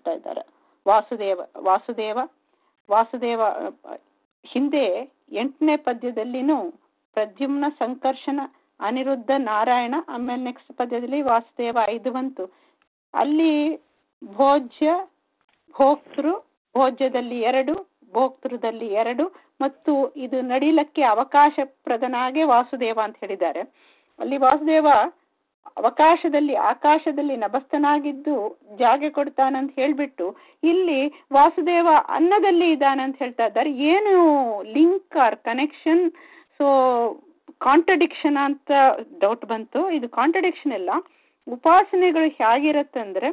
ಹೇಳ್ತಾ ಇದ್ದಾರೆ ವಾಸುದೇವ ವಾಸುದೇವ ವಾಸುದೇವ ಅಹ್, ಹಿಂದೆ ಎಂಟನೇ ಪದ್ಯದಲ್ಲಿನೂ ಪ್ರದ್ಯುಮ್ನ ಸಂಕರ್ಷಣ ಅನಿರುದ್ಧ ನಾರಾಯಣ ಆಮೇಲೆ ನೆಕ್ಸ್ಟ್ ಪದ್ಯದಲ್ಲಿ ವಾಸುದೇವ ಐದು ಬಂತು ಅಲ್ಲಿ ಭೋಜ್ಯ ಭೋಕ್ತೃ ಭೋಜ್ಯದಲ್ಲಿ ಎರಡು ಭೋಕ್ತೃದಲ್ಲಿ ಎರಡು ಮತ್ತು ಇದು ನಡಿಲಕ್ಕೆ ಅವಕಾಶ ಪ್ರದನಾಗೆ ವಾಸುದೇವ ಅಂತ ಹೇಳಿದ್ದಾರೆ ಅಲ್ಲಿ ವಾಸುದೇವ ಅವಕಾಶದಲ್ಲಿ ಆಕಾಶದಲ್ಲಿ ನಭಸ್ಥನಾಗಿದ್ದು ಜಾಗೆ ಕೊಡ್ತಾನಂತ ಹೇಳ್ಬಿಟ್ಟು ಇಲ್ಲಿ ವಾಸುದೇವ ಅನ್ನದಲ್ಲಿ ಇದ್ದಾನಂತ ಹೇಳ್ತಾ ಇದ್ದಾರೆ ಏನು link or connection so contradiction ಅಂತ ಡೌಟ್ ಬಂತು ಇದು ಕಾಂಟ್ರಡಿಕ್ಷನ್ ಇಲ್ಲ ಉಪಾಸನೆಗಳು ಹೇಗಿರತ್ತಂದ್ರೆ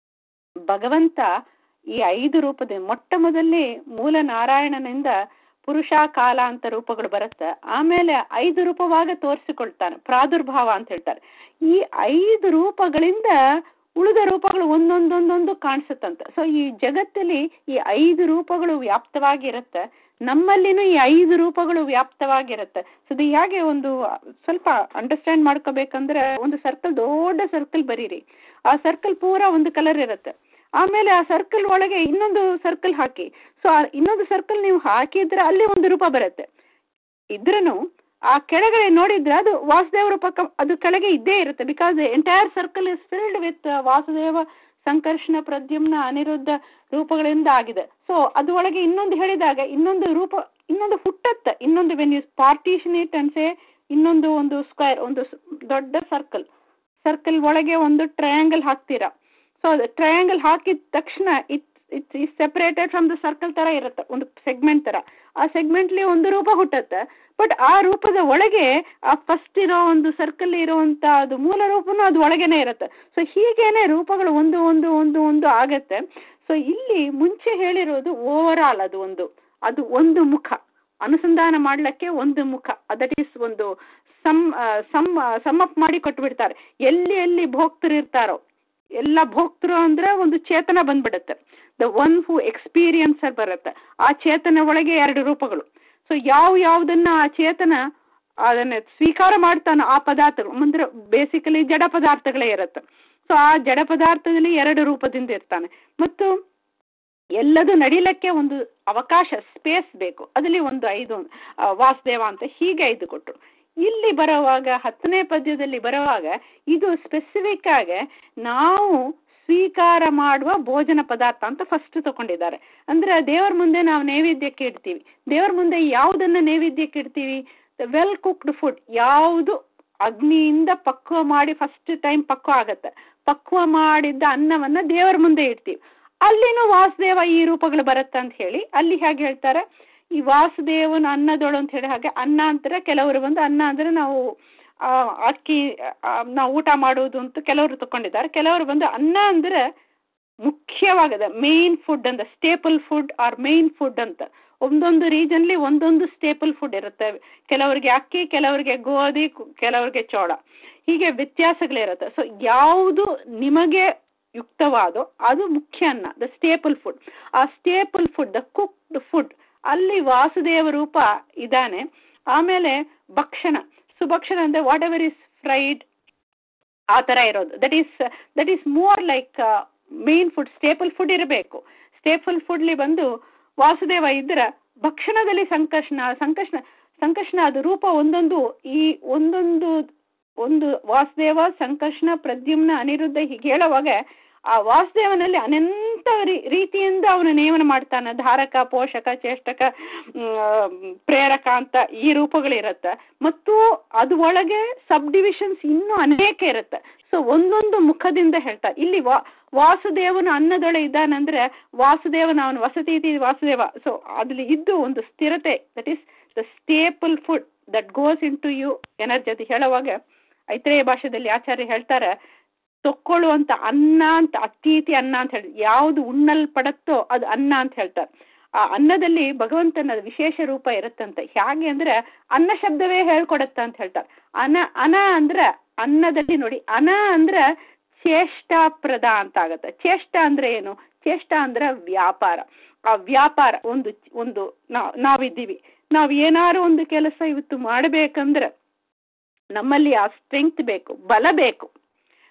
ಭಗವಂತ ಈ ಐದು ರೂಪದ ಮೊಟ್ಟ ಮೊದಲನೇ ಮೂಲ ನಾರಾಯಣನಿಂದ ಪುರುಷ ಕಾಲ ಅಂತ ರೂಪಗಳು ಬರುತ್ತೆ ಆಮೇಲೆ ಐದು ರೂಪವಾಗ ತೋರಿಸಿಕೊಳ್ತಾನೆ ಪ್ರಾದುರ್ಭಾವ ಅಂತ ಹೇಳ್ತಾರೆ ಈ ಐದು ರೂಪಗಳಿಂದ ಉಳಿದ ರೂಪಗಳು ಒಂದೊಂದೊಂದೊಂದು ಕಾಣಿಸುತ್ತಂತೆ ಸೊ ಈ ಜಗತ್ತಲ್ಲಿ ಈ ಐದು ರೂಪಗಳು ವ್ಯಾಪ್ತವಾಗಿರುತ್ತೆ ನಮ್ಮಲ್ಲಿನೂ ಈ ಐದು ರೂಪಗಳು ವ್ಯಾಪ್ತವಾಗಿರುತ್ತೆ ಸೊ ಇದು ಹೇಗೆ ಒಂದು ಸ್ವಲ್ಪ ಅಂಡರ್ಸ್ಟ್ಯಾಂಡ್ ಮಾಡ್ಕೋಬೇಕಂದ್ರೆ ಒಂದು ಸರ್ಕಲ್ ದೊಡ್ಡ ಸರ್ಕಲ್ ಬರೀರಿ ಆ ಸರ್ಕಲ್ ಪೂರಾ ಒಂದು ಕಲರ್ ಇರುತ್ತೆ ಆಮೇಲೆ ಆ ಸರ್ಕಲ್ ಒಳಗೆ ಇನ್ನೊಂದು ಸರ್ಕಲ್ ಹಾಕಿ ಸೊ ಇನ್ನೊಂದು ಸರ್ಕಲ್ ನೀವು ಹಾಕಿದ್ರೆ ಅಲ್ಲಿ ಒಂದು ರೂಪ ಬರುತ್ತೆ ಇದ್ರೂ ಆ ಕೆಳಗಡೆ ನೋಡಿದ್ರೆ ಅದು ವಾಸುದೇವ ರೂಪ ಕ- ಅದು ಕೆಳಗೆ ಇದ್ದೇ ಇರುತ್ತೆ because entire circle is filled with Vasudeva Sankarshana Pradyumna Aniruddha ರೂಪಗಳಿಂದ ಆಗಿದೆ ಸೊ ಅದು ಒಳಗೆ ಇನ್ನೊಂದು ಹೇಳಿದಾಗ ಇನ್ನೊಂದು ರೂಪ ಇನ್ನೊಂದು ಹುಟ್ಟತ್ತೆ ಇನ್ನೊಂದು ವೆನ್ ಯು ಪಾರ್ಟಿಷನ್ ಇಟ್ ಅನ್ಸೆ ಇನ್ನೊಂದು ಒಂದು ಸ್ಕ್ವೇರ್ ಒಂದು ಸ್- ದೊಡ್ಡ ಸರ್ಕಲ್ ಸರ್ಕಲ್ ಒಳಗೆ ಒಂದು ಟ್ರಯಾಂಗಲ್ ಹಾಕ್ತೀರಾ ಸೊ ಅದು ಟ್ರಯಾಂಗಲ್ ಹಾಕಿದ ತಕ್ಷಣ it it's is separated from the circle ತರ ಇರುತ್ತೆ ಒಂದು ಸೆಗ್ಮೆಂಟ್ ತರ ಆ ಸೆಗ್ಮೆಂಟ್ಲಿ ಒಂದು ರೂಪ ಹುಟ್ಟತ್ತೆ ಬಟ್ ಆ ರೂಪದ ಒಳಗೆ ಆ ಫಸ್ಟ್ ಇರೋ ಒಂದು ಸರ್ಕಲ್ ಇರುವಂತ ಅದು ಮೂಲ ರೂಪನೂ ಅದು ಒಳಗೇನೆ ಇರುತ್ತೆ ಸೊ ಹೀಗೇನೆ ರೂಪಗಳು ಒಂದು ಒಂದು ಒಂದು ಒಂದು ಆಗತ್ತೆ ಸೊ ಇಲ್ಲಿ ಮುಂಚೆ ಹೇಳಿರೋದು ಓವರ್ ಆಲ್ ಅದು ಒಂದು ಅದು ಒಂದು ಮುಖ ಅನುಸಂಧಾನ ಮಾಡ್ಲಿಕ್ಕೆ ಒಂದು ಮುಖ ದಟ್ ಈಸ್ ಒಂದು ಸಮ್ ಸಮ್ ಸಮ್ ಅಪ್ ಮಾಡಿ ಕೊಟ್ಬಿಡ್ತಾರೆ ಎಲ್ಲಿ ಎಲ್ಲಿ ಭೋಕ್ತರು ಇರ್ತಾರೋ ಎಲ್ಲ ಭೋಕ್ತೃ ಅಂದ್ರೆ ಒಂದು ಚೇತನ ಬಂದ್ಬಿಡುತ್ತೆ ದ ಒನ್ ಹೂ ಎಕ್ಸ್ಪೀರಿಯನ್ಸರ್ ಬರುತ್ತೆ ಆ ಚೇತನ ಒಳಗೆ ಎರಡು ರೂಪಗಳು ಸೊ ಯಾವ ಯಾವ್ದನ್ನ ಆ ಚೇತನ ಅದನ್ನ ಸ್ವೀಕಾರ ಮಾಡ್ತಾನೋ ಆ ಪದಾರ್ಥಗಳು ಅಂದ್ರೆ ಬೇಸಿಕಲಿ ಜಡ ಪದಾರ್ಥಗಳೇ ಇರುತ್ತೆ ಸೊ ಆ ಜಡ ಪದಾರ್ಥದಲ್ಲಿ ಎರಡು ರೂಪದಿಂದ ಇರ್ತಾನೆ ಮತ್ತು ಎಲ್ಲದು ನಡಿಲಕ್ಕೆ ಒಂದು ಅವಕಾಶ ಸ್ಪೇಸ್ ಬೇಕು ಅದರಲ್ಲಿ ಒಂದು ಐದು ಆ, ವಾಸುದೇವ ಅಂತ ಹೀಗೆ ಐದು ಕೊಟ್ಟರು ಇಲ್ಲಿ ಬರುವಾಗ ಹತ್ತನೇ ಪದ್ಯದಲ್ಲಿ ಬರುವಾಗ ಇದು ಸ್ಪೆಸಿಫಿಕ್ ಆಗಿ ನಾವು ಸ್ವೀಕಾರ ಮಾಡುವ ಭೋಜನ ಪದಾರ್ಥ ಅಂತ ಫಸ್ಟ್ ತಗೊಂಡಿದ್ದಾರೆ ಅಂದ್ರೆ ದೇವರ ಮುಂದೆ ನಾವು ನೈವೇದ್ಯಕ್ಕೆ ಇಡ್ತೀವಿ ದೇವರ ಮುಂದೆ ಯಾವುದನ್ನ ನೈವೇದ್ಯಕ್ಕೆ ಇಡ್ತೀವಿ ವೆಲ್ ಕುಕ್ಡ್ ಫುಡ್ ಯಾವುದು ಅಗ್ನಿಯಿಂದ ಪಕ್ವ ಮಾಡಿ ಫಸ್ಟ್ ಟೈಮ್ ಪಕ್ವ ಆಗತ್ತೆ ಪಕ್ವ ಮಾಡಿದ್ದ ಅನ್ನವನ್ನ ದೇವರ ಮುಂದೆ ಇಡ್ತೀವಿ ಅಲ್ಲಿನೂ ವಾಸುದೇವ ಈ ರೂಪಗಳು ಬರುತ್ತೆ ಅಂತ ಹೇಳಿ ಅಲ್ಲಿ ಹೇಗೆ ಹೇಳ್ತಾರೆ ಈ ವಾಸುದೇವನ ಅನ್ನದೋಳು ಅಂತ ಹೇಳಿ ಹಾಗೆ ಅನ್ನ ಅಂತಾರೆ ಕೆಲವರು ಬಂದು ಅನ್ನ ಅಂದ್ರೆ ನಾವು ಆ, ಅಕ್ಕಿ ಆ, ನಾವು ಊಟ ಮಾಡುವುದು ಅಂತ ಕೆಲವರು ತಕೊಂಡಿದ್ದಾರೆ ಕೆಲವರು ಬಂದು ಅನ್ನ ಅಂದ್ರೆ ಮುಖ್ಯವಾಗದ ಮೇನ್ ಫುಡ್ ಅಂತ staple food or main food ಅಂತ ಒಂದೊಂದು ರೀಜನ್ಲಿ ಒಂದೊಂದು ಸ್ಟೇಪಲ್ ಫುಡ್ ಇರುತ್ತೆ ಕೆಲವರಿಗೆ ಅಕ್ಕಿ ಕೆಲವರಿಗೆ ಗೋಧಿ ಕು- ಕೆಲವರಿಗೆ ಚೋಳ ಹೀಗೆ ವ್ಯತ್ಯಾಸಗಳಿರುತ್ತೆ ಸೊ ಯಾವುದು ನಿಮಗೆ ಯುಕ್ತವಾದೋ ಅದು ಮುಖ್ಯ ಅನ್ನ ದ ಸ್ಟೇಪಲ್ ಫುಡ್ ಆ staple food the cooked food ಅಲ್ಲಿ ವಾಸುದೇವ ರೂಪ ಇದ್ದಾನೆ ಆಮೇಲೆ ಭಕ್ಷಣ ಸುಭಕ್ಷಣ ಅಂದ್ರೆ ವಾಟ್ ಎವರ್ ಇಸ್ ಫ್ರೈಡ್ ಆ ಥರ ಇರೋದು that is that is more like main food staple food ಇರಬೇಕು ಸ್ಟೇಪಲ್ ಫುಡ್ಲಿ ಬಂದು ವಾಸುದೇವ ಇದ್ರೆ ಭಕ್ಷಣದಲ್ಲಿ ಸಂಕರ್ಷಣ ಸಂಕರ್ಷಣ ಸಂಕರ್ಷಣ ಅದು ರೂಪ ಒಂದೊಂದು ಈ ಒಂದೊಂದು ಒಂದು ವಾಸುದೇವ ಸಂಕರ್ಷಣ ಪ್ರದ್ಯುಮ್ನ ಅನಿರುದ್ಧ ಹೀಗೆ ಹೇಳುವಾಗ ಆ ವಾಸುದೇವನಲ್ಲಿ ಅನಂತ ರೀ- ರೀತಿಯಿಂದ ಅವನು ನೇಮನ ಮಾಡ್ತಾನೆ ಧಾರಕ ಪೋಷಕ ಚೇಷ್ಟಕ ಮ್, ಪ್ರೇರಕ ಅಂತ ಈ ರೂಪಗಳಿರುತ್ತೆ ಮತ್ತು ಅದು ಒಳಗೆ ಸಬ್ ಡಿವಿಷನ್ಸ್ ಇನ್ನೂ ಅನೇಕ ಇರುತ್ತೆ ಸೊ ಒಂದೊಂದು ಮುಖದಿಂದ ಹೇಳ್ತಾರೆ ಇಲ್ಲಿ ವಾ ವಾಸುದೇವನು ಅನ್ನದೊಳೆ ಇದ್ದಾನಂದ್ರೆ ವಾಸುದೇವನ ಅವನು ವಸತಿ ಇತಿ ವಾಸುದೇವ ಸೊ ಅದ್ರಲ್ಲಿ ಇದ್ದು ಒಂದು ಸ್ಥಿರತೆ that is the staple food that goes in to you energy ಅದು ಹೇಳುವಾಗ ಐತ್ರೇಯ ಭಾಷೆದಲ್ಲಿ ಆಚಾರ್ಯ ಹೇಳ್ತಾರೆ ತೊಕ್ಕೊಳ್ಳುವಂತ ಅನ್ನ ಅಂತ ಅತೀತಿ ಅನ್ನ ಅಂತ ಹೇಳಿ ಯಾವುದು ಉಣ್ಣಲ್ಪಡತ್ತೋ ಅದು ಅನ್ನ ಅಂತ ಹೇಳ್ತಾರೆ ಆ ಅನ್ನದಲ್ಲಿ ಭಗವಂತನ ವಿಶೇಷ ರೂಪ ಇರುತ್ತಂತೆ ಹೇಗೆ ಅಂದ್ರೆ ಅನ್ನ ಶಬ್ದವೇ ಹೇಳ್ಕೊಡತ್ತ ಅಂತ ಹೇಳ್ತಾರೆ ಅನ ಅನ ಅಂದ್ರೆ ಅನ್ನದಲ್ಲಿ ನೋಡಿ ಅನ ಅಂದ್ರೆ ಚೇಷ್ಟಾಪ್ರದ ಅಂತ ಆಗತ್ತೆ ಚೇಷ್ಟ ಅಂದ್ರೆ ಏನು ಚೇಷ್ಟ ಅಂದ್ರೆ ವ್ಯಾಪಾರ ಆ ವ್ಯಾಪಾರ ಒಂದು ಒಂದು ನಾವ್ ನಾವಿದ್ದೀವಿ ನಾವ್ ಏನಾರು ಒಂದು ಕೆಲಸ ಇವತ್ತು ಮಾಡಬೇಕಂದ್ರೆ ನಮ್ಮಲ್ಲಿ ಆ ಸ್ಟ್ರೆಂಗ್ತ್ ಬೇಕು ಬಲ ಬೇಕು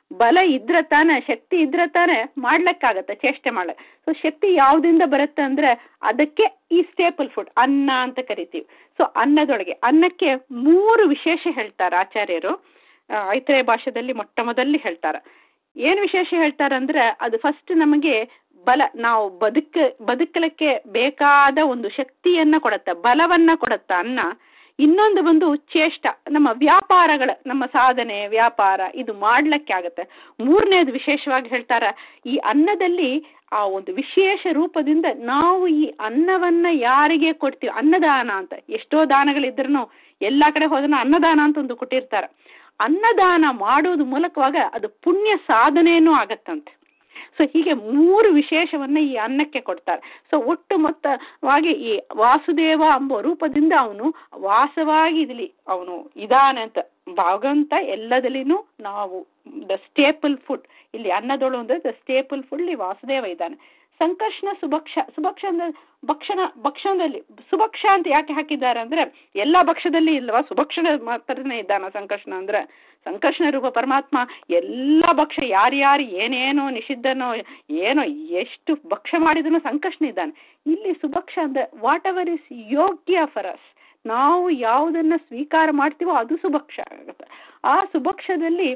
ಬಲ ಇದ್ರ ತಾನೆ ಶಕ್ತಿ ಇದ್ರ ತಾನೆ ಮಾಡ್ಲಿಕ್ಕಾಗತ್ತೆ ಚೇಷ್ಟೆ ಮಾಡ್ಲಿಕ್ಕೆ ಸೊ ಶಕ್ತಿ ಯಾವ್ದಿಂದ ಬರುತ್ತೆ ಅಂದ್ರೆ ಅದಕ್ಕೆ ಈ ಸ್ಟೇಪಲ್ ಫುಡ್ ಅನ್ನ ಅಂತ ಕರಿತೀವಿ ಸೊ ಅನ್ನದೊಳಗೆ ಅನ್ನಕ್ಕೆ ಮೂರು ವಿಶೇಷ ಹೇಳ್ತಾರೆ ಆಚಾರ್ಯರು ಐತ್ರೇಯ ಭಾಷೆದಲ್ಲಿ ಮೊಟ್ಟ ಮೊದಲು ಹೇಳ್ತಾರೆ ಏನ್ ವಿಶೇಷ ಹೇಳ್ತಾರಂದ್ರೆ ಅದು ಫಸ್ಟ್ ನಮಗೆ ಬಲ ನಾವು ಬದುಕ ಬದುಕಲಿಕ್ಕೆ ಬೇಕಾದ ಒಂದು ಶಕ್ತಿಯನ್ನ ಕೊಡುತ್ತೆ ಬಲವನ್ನ ಕೊಡುತ್ತೆ ಅನ್ನ ಇನ್ನೊಂದು ಬಂದು ಚೇಷ್ಟ ನಮ್ಮ ವ್ಯಾಪಾರಗಳ ನಮ್ಮ ಸಾಧನೆ ವ್ಯಾಪಾರ ಇದು ಮಾಡ್ಲಿಕ್ಕೆ ಆಗತ್ತೆ ಮೂರನೇದು ವಿಶೇಷವಾಗಿ ಹೇಳ್ತಾರ ಈ ಅನ್ನದಲ್ಲಿ ಆ ಒಂದು ವಿಶೇಷ ರೂಪದಿಂದ ನಾವು ಈ ಅನ್ನವನ್ನ ಯಾರಿಗೆ ಕೊಡ್ತೀವಿ ಅನ್ನದಾನ ಅಂತ ಎಷ್ಟೋ ದಾನಗಳಿದ್ರು ಎಲ್ಲಾ ಕಡೆ ಹೋದ್ರೆ ಅನ್ನದಾನ ಅಂತ ಒಂದು ಕೊಟ್ಟಿರ್ತಾರೆ ಅನ್ನದಾನ ಮಾಡೋದು ಮೂಲಕವಾಗ ಅದು ಪುಣ್ಯ ಸಾಧನೆಯೂ ಆಗತ್ತಂತೆ ಸೊ ಹೀಗೆ ಮೂರು ವಿಶೇಷವನ್ನ ಈ ಅನ್ನಕ್ಕೆ ಕೊಡ್ತಾರೆ ಸೊ ಒಟ್ಟು ಮೊತ್ತವಾಗಿ ಈ ವಾಸುದೇವ ಎಂಬ ರೂಪದಿಂದ ಅವನು ವಾಸವಾಗಿ ಇದ್ಲಿ ಅವನು ಇದಾನೆ ಅಂತ ಭಗವಂತ ಎಲ್ಲದಲ್ಲಿನೂ ನಾವು ದ ಸ್ಟೇಪಲ್ ಫುಡ್ ಇಲ್ಲಿ ಅನ್ನದೋಳು ಅಂದ್ರೆ ದ ಸ್ಟೇಪಲ್ ಫುಡ್ ಇಲ್ಲಿ ವಾಸುದೇವ ಇದ್ದಾನೆ ಸಂಕರ್ಷಣ ಸುಭಕ್ಷ ಸುಭಕ್ಷ ಅಂದ್ರೆ ಭಕ್ಷಣ ಭಕ್ಷಣದಲ್ಲಿ ಸುಭಕ್ಷ ಅಂತ ಯಾಕೆ ಹಾಕಿದ್ದಾರೆ ಅಂದ್ರೆ ಎಲ್ಲಾ ಭಕ್ಷದಲ್ಲಿ ಇಲ್ವಾ ಸುಭಕ್ಷಣ ಮಾತ್ರನೇ ಇದ್ದಾನ ಸಂಕರ್ಷಣ ಅಂದ್ರೆ ಸಂಕರ್ಷಣ ರೂಪ ಪರಮಾತ್ಮ ಎಲ್ಲ ಭಕ್ಷ ಯಾರ್ಯಾರು ಏನೇನೋ ನಿಷಿದ್ಧನೋ ಏನೋ ಎಷ್ಟು ಭಕ್ಷ ಮಾಡಿದನೋ ಸಂಕರ್ಷಣ ಇದ್ದಾನೆ ಇಲ್ಲಿ ಸುಭಕ್ಷ ಅಂದ್ರೆ ವಾಟ್ ಎವರ್ ಇಸ್ ಯೋಗ್ಯ ಫರ್ ಅಸ್ ನಾವು ಯಾವುದನ್ನ ಸ್ವೀಕಾರ ಮಾಡ್ತೀವೋ ಅದು ಸುಭಕ್ಷ ಆಗುತ್ತೆ ಆ ಸುಭಕ್ಷದಲ್ಲಿ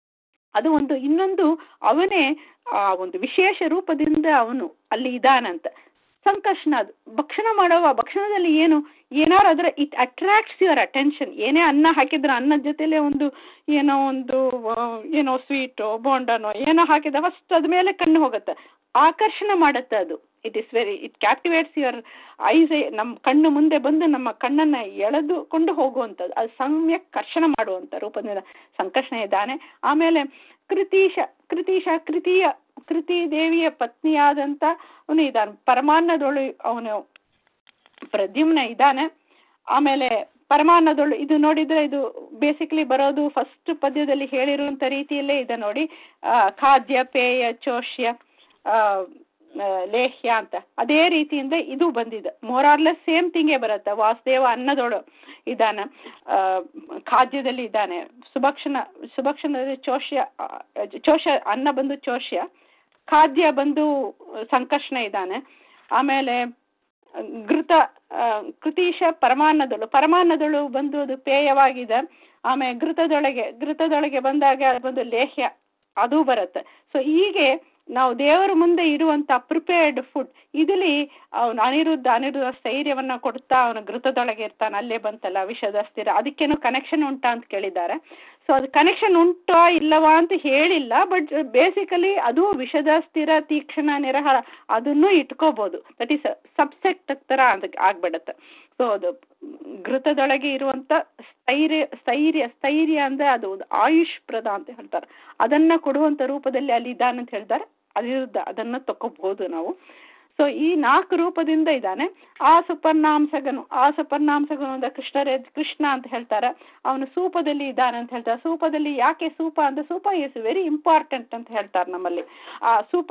ಅದು ಒಂದು ಇನ್ನೊಂದು ಅವನೇ ಆ ಒಂದು ವಿಶೇಷ ರೂಪದಿಂದ ಅವನು ಅಲ್ಲಿ ಇದಾನಂತ ಸಂಕರ್ಷಣ ಅದು ಭಕ್ಷಣ ಮಾಡುವ ಭಕ್ಷಣದಲ್ಲಿ ಏನು ಏನಾರು ಅದರ ಇಟ್ ಅಟ್ರಾಕ್ಟ್ಸ್ ಯುವರ್ ಅಟೆನ್ಷನ್ ಏನೇ ಅನ್ನ ಹಾಕಿದ್ರೆ ಅನ್ನದ ಜೊತೆಲೆ ಒಂದು ಏನೋ ಒಂದು ಏನೋ ಸ್ವೀಟೋ ಬೋಂಡನೋ ಏನೋ ಹಾಕಿದ ಫಸ್ಟ್ ಅದ ಮೇಲೆ ಕಣ್ಣು ಹೋಗುತ್ತೆ ಆಕರ್ಷಣೆ ಮಾಡುತ್ತೆ ಅದು it is very it captivates your eyes ನಮ್ಮ ಕಣ್ಣು ಮುಂದೆ ಬಂದು ನಮ್ಮ ಕಣ್ಣನ್ನ ಎಳೆದುಕೊಂಡು ಹೋಗುವಂಥದ್ದು ಅದು ಸಮ್ಯಕ್ ಕರ್ಷಣ ಮಾಡುವಂಥ ರೂಪದಿಂದ ಸಂಕರ್ಷಣ ಇದ್ದಾನೆ ಆಮೇಲೆ ಕೃತೀಶ ಕೃತೀಶ ಕೃತಿಯ ಕೃತಿ ದೇವಿಯ ಪತ್ನಿಯಾದಂತ ಅವನು ಇದ್ದಾನೆ ಪರಮಾನ್ನದೊಳು ಅವನು ಪ್ರದ್ಯುಮ್ನ ಇದ್ದಾನೆ ಆಮೇಲೆ ಪರಮಾನ್ನದೊಳು ಇದು ನೋಡಿದ್ರೆ ಇದು ಬೇಸಿಕಲಿ ಬರೋದು ಫಸ್ಟ್ ಪದ್ಯದಲ್ಲಿ ಹೇಳಿರುವಂತ ರೀತಿಯಲ್ಲೇ ಇದೆ ನೋಡಿ ಖಾದ್ಯ ಪೇಯ ಚೋಷ್ಯ ಲೇಹ್ಯ ಅಂತ ಅದೇ ರೀತಿಯಿಂದ ಇದು ಬಂದಿದೆ ಮೋರಾರ್ಲೆಸ್ ಸೇಮ್ ಥಿಂಗೇ ಬರುತ್ತೆ ವಾಸುದೇವ ಅನ್ನದೊಳು ಇದ್ದಾನೆ ಖಾದ್ಯದಲ್ಲಿ ಇದ್ದಾನೆ ಸುಭಕ್ಷಣ ಸುಭಕ್ಷಣದಲ್ಲಿ ಚೋಷ್ಯ ಚೋಷ ಅನ್ನ ಬಂದು ಚೋಷ್ಯ ಖಾದ್ಯ ಬಂದು ಸಂಕರ್ಷಣ ಇದ್ದಾನೆ ಆಮೇಲೆ ಘೃತ ಕೃತೀಶ ಪರಮಾನ್ನದಳು ಪರಮಾನ್ನದಳು ಬಂದು ಅದು ಪೇಯವಾಗಿದೆ ಆಮೇಲೆ ಘೃತದೊಳಗೆ ಘೃತದೊಳಗೆ ಬಂದಾಗ ಬಂದು ಲೇಹ್ಯ ಅದು ಬರುತ್ತೆ ಸೊ ಹೀಗೆ ನಾವು ದೇವರ ಮುಂದೆ ಇರುವಂತ ಪ್ರಿಪೇರ್ಡ್ ಫುಡ್ ಇದರಲ್ಲಿ ಅವನು ಅನಿರುದ್ಧ ಅನಿರುದ್ಧ ಸ್ಥೈರ್ಯವನ್ನ ಕೊಡ್ತಾ ಅವನು ಘೃತದೊಳಗೆ ಇರ್ತಾನೆ ಅಲ್ಲೇ ಬಂತಲ್ಲ ವಿಷದ ಸ್ಥಿರ ಅದಕ್ಕೇನು ಕನೆಕ್ಷನ್ ಉಂಟಾ ಅಂತ ಕೇಳಿದ್ದಾರೆ ಸೊ ಅದು ಕನೆಕ್ಷನ್ ಉಂಟಾ ಇಲ್ಲವಾ ಅಂತ ಹೇಳಿಲ್ಲ ಬಟ್ ಬೇಸಿಕಲಿ ಅದು ವಿಷದ ಸ್ಥಿರ ತೀಕ್ಷ್ಣ ನಿರಹ ಅದನ್ನು ಇಟ್ಕೋಬಹುದು ದಟ್ ಈಸ್ ಸಬ್ಸೆಕ್ಟ್ ತರ ಅದಕ್ಕೆ ಆಗ್ಬಿಡತ್ತೆ ಸೊ ಅದು ಘೃತದೊಳಗೆ ಇರುವಂತ ಸ್ಥೈರ್ಯ ಸ್ಥೈರ್ಯ ಸ್ಥೈರ್ಯ ಅಂದ್ರೆ ಅದು ಆಯುಷ್ ಪ್ರದ ಅಂತ ಹೇಳ್ತಾರೆ ಅದನ್ನ ಕೊಡುವಂತ ರೂಪದಲ್ಲಿ ಅಲ್ಲಿ ಇದ್ದಾನೆ ಅಂತ ಹೇಳ್ತಾರೆ ಅನಿರುದ್ಧ ಅದನ್ನ ತಕೋಬಹುದು ನಾವು ಸೊ ಈ ನಾಲ್ಕು ರೂಪದಿಂದ ಇದ್ದಾನೆ ಆ ಸುಪರ್ಣಾಂಸಗನು ಆ ಸುಪರ್ಣಾಂಸಗನು ಅಂತ ಕೃಷ್ಣರೇ ಕೃಷ್ಣ ಅಂತ ಹೇಳ್ತಾರೆ ಅವನು ಸೂಪದಲ್ಲಿ ಇದ್ದಾನೆ ಅಂತ ಹೇಳ್ತಾರೆ ಸೂಪದಲ್ಲಿ ಯಾಕೆ ಸೂಪ ಅಂದ್ರೆ ಸೂಪ ಇಸ್ ವೆರಿ ಇಂಪಾರ್ಟೆಂಟ್ ಅಂತ ಹೇಳ್ತಾರೆ ನಮ್ಮಲ್ಲಿ ಆ ಸೂಪ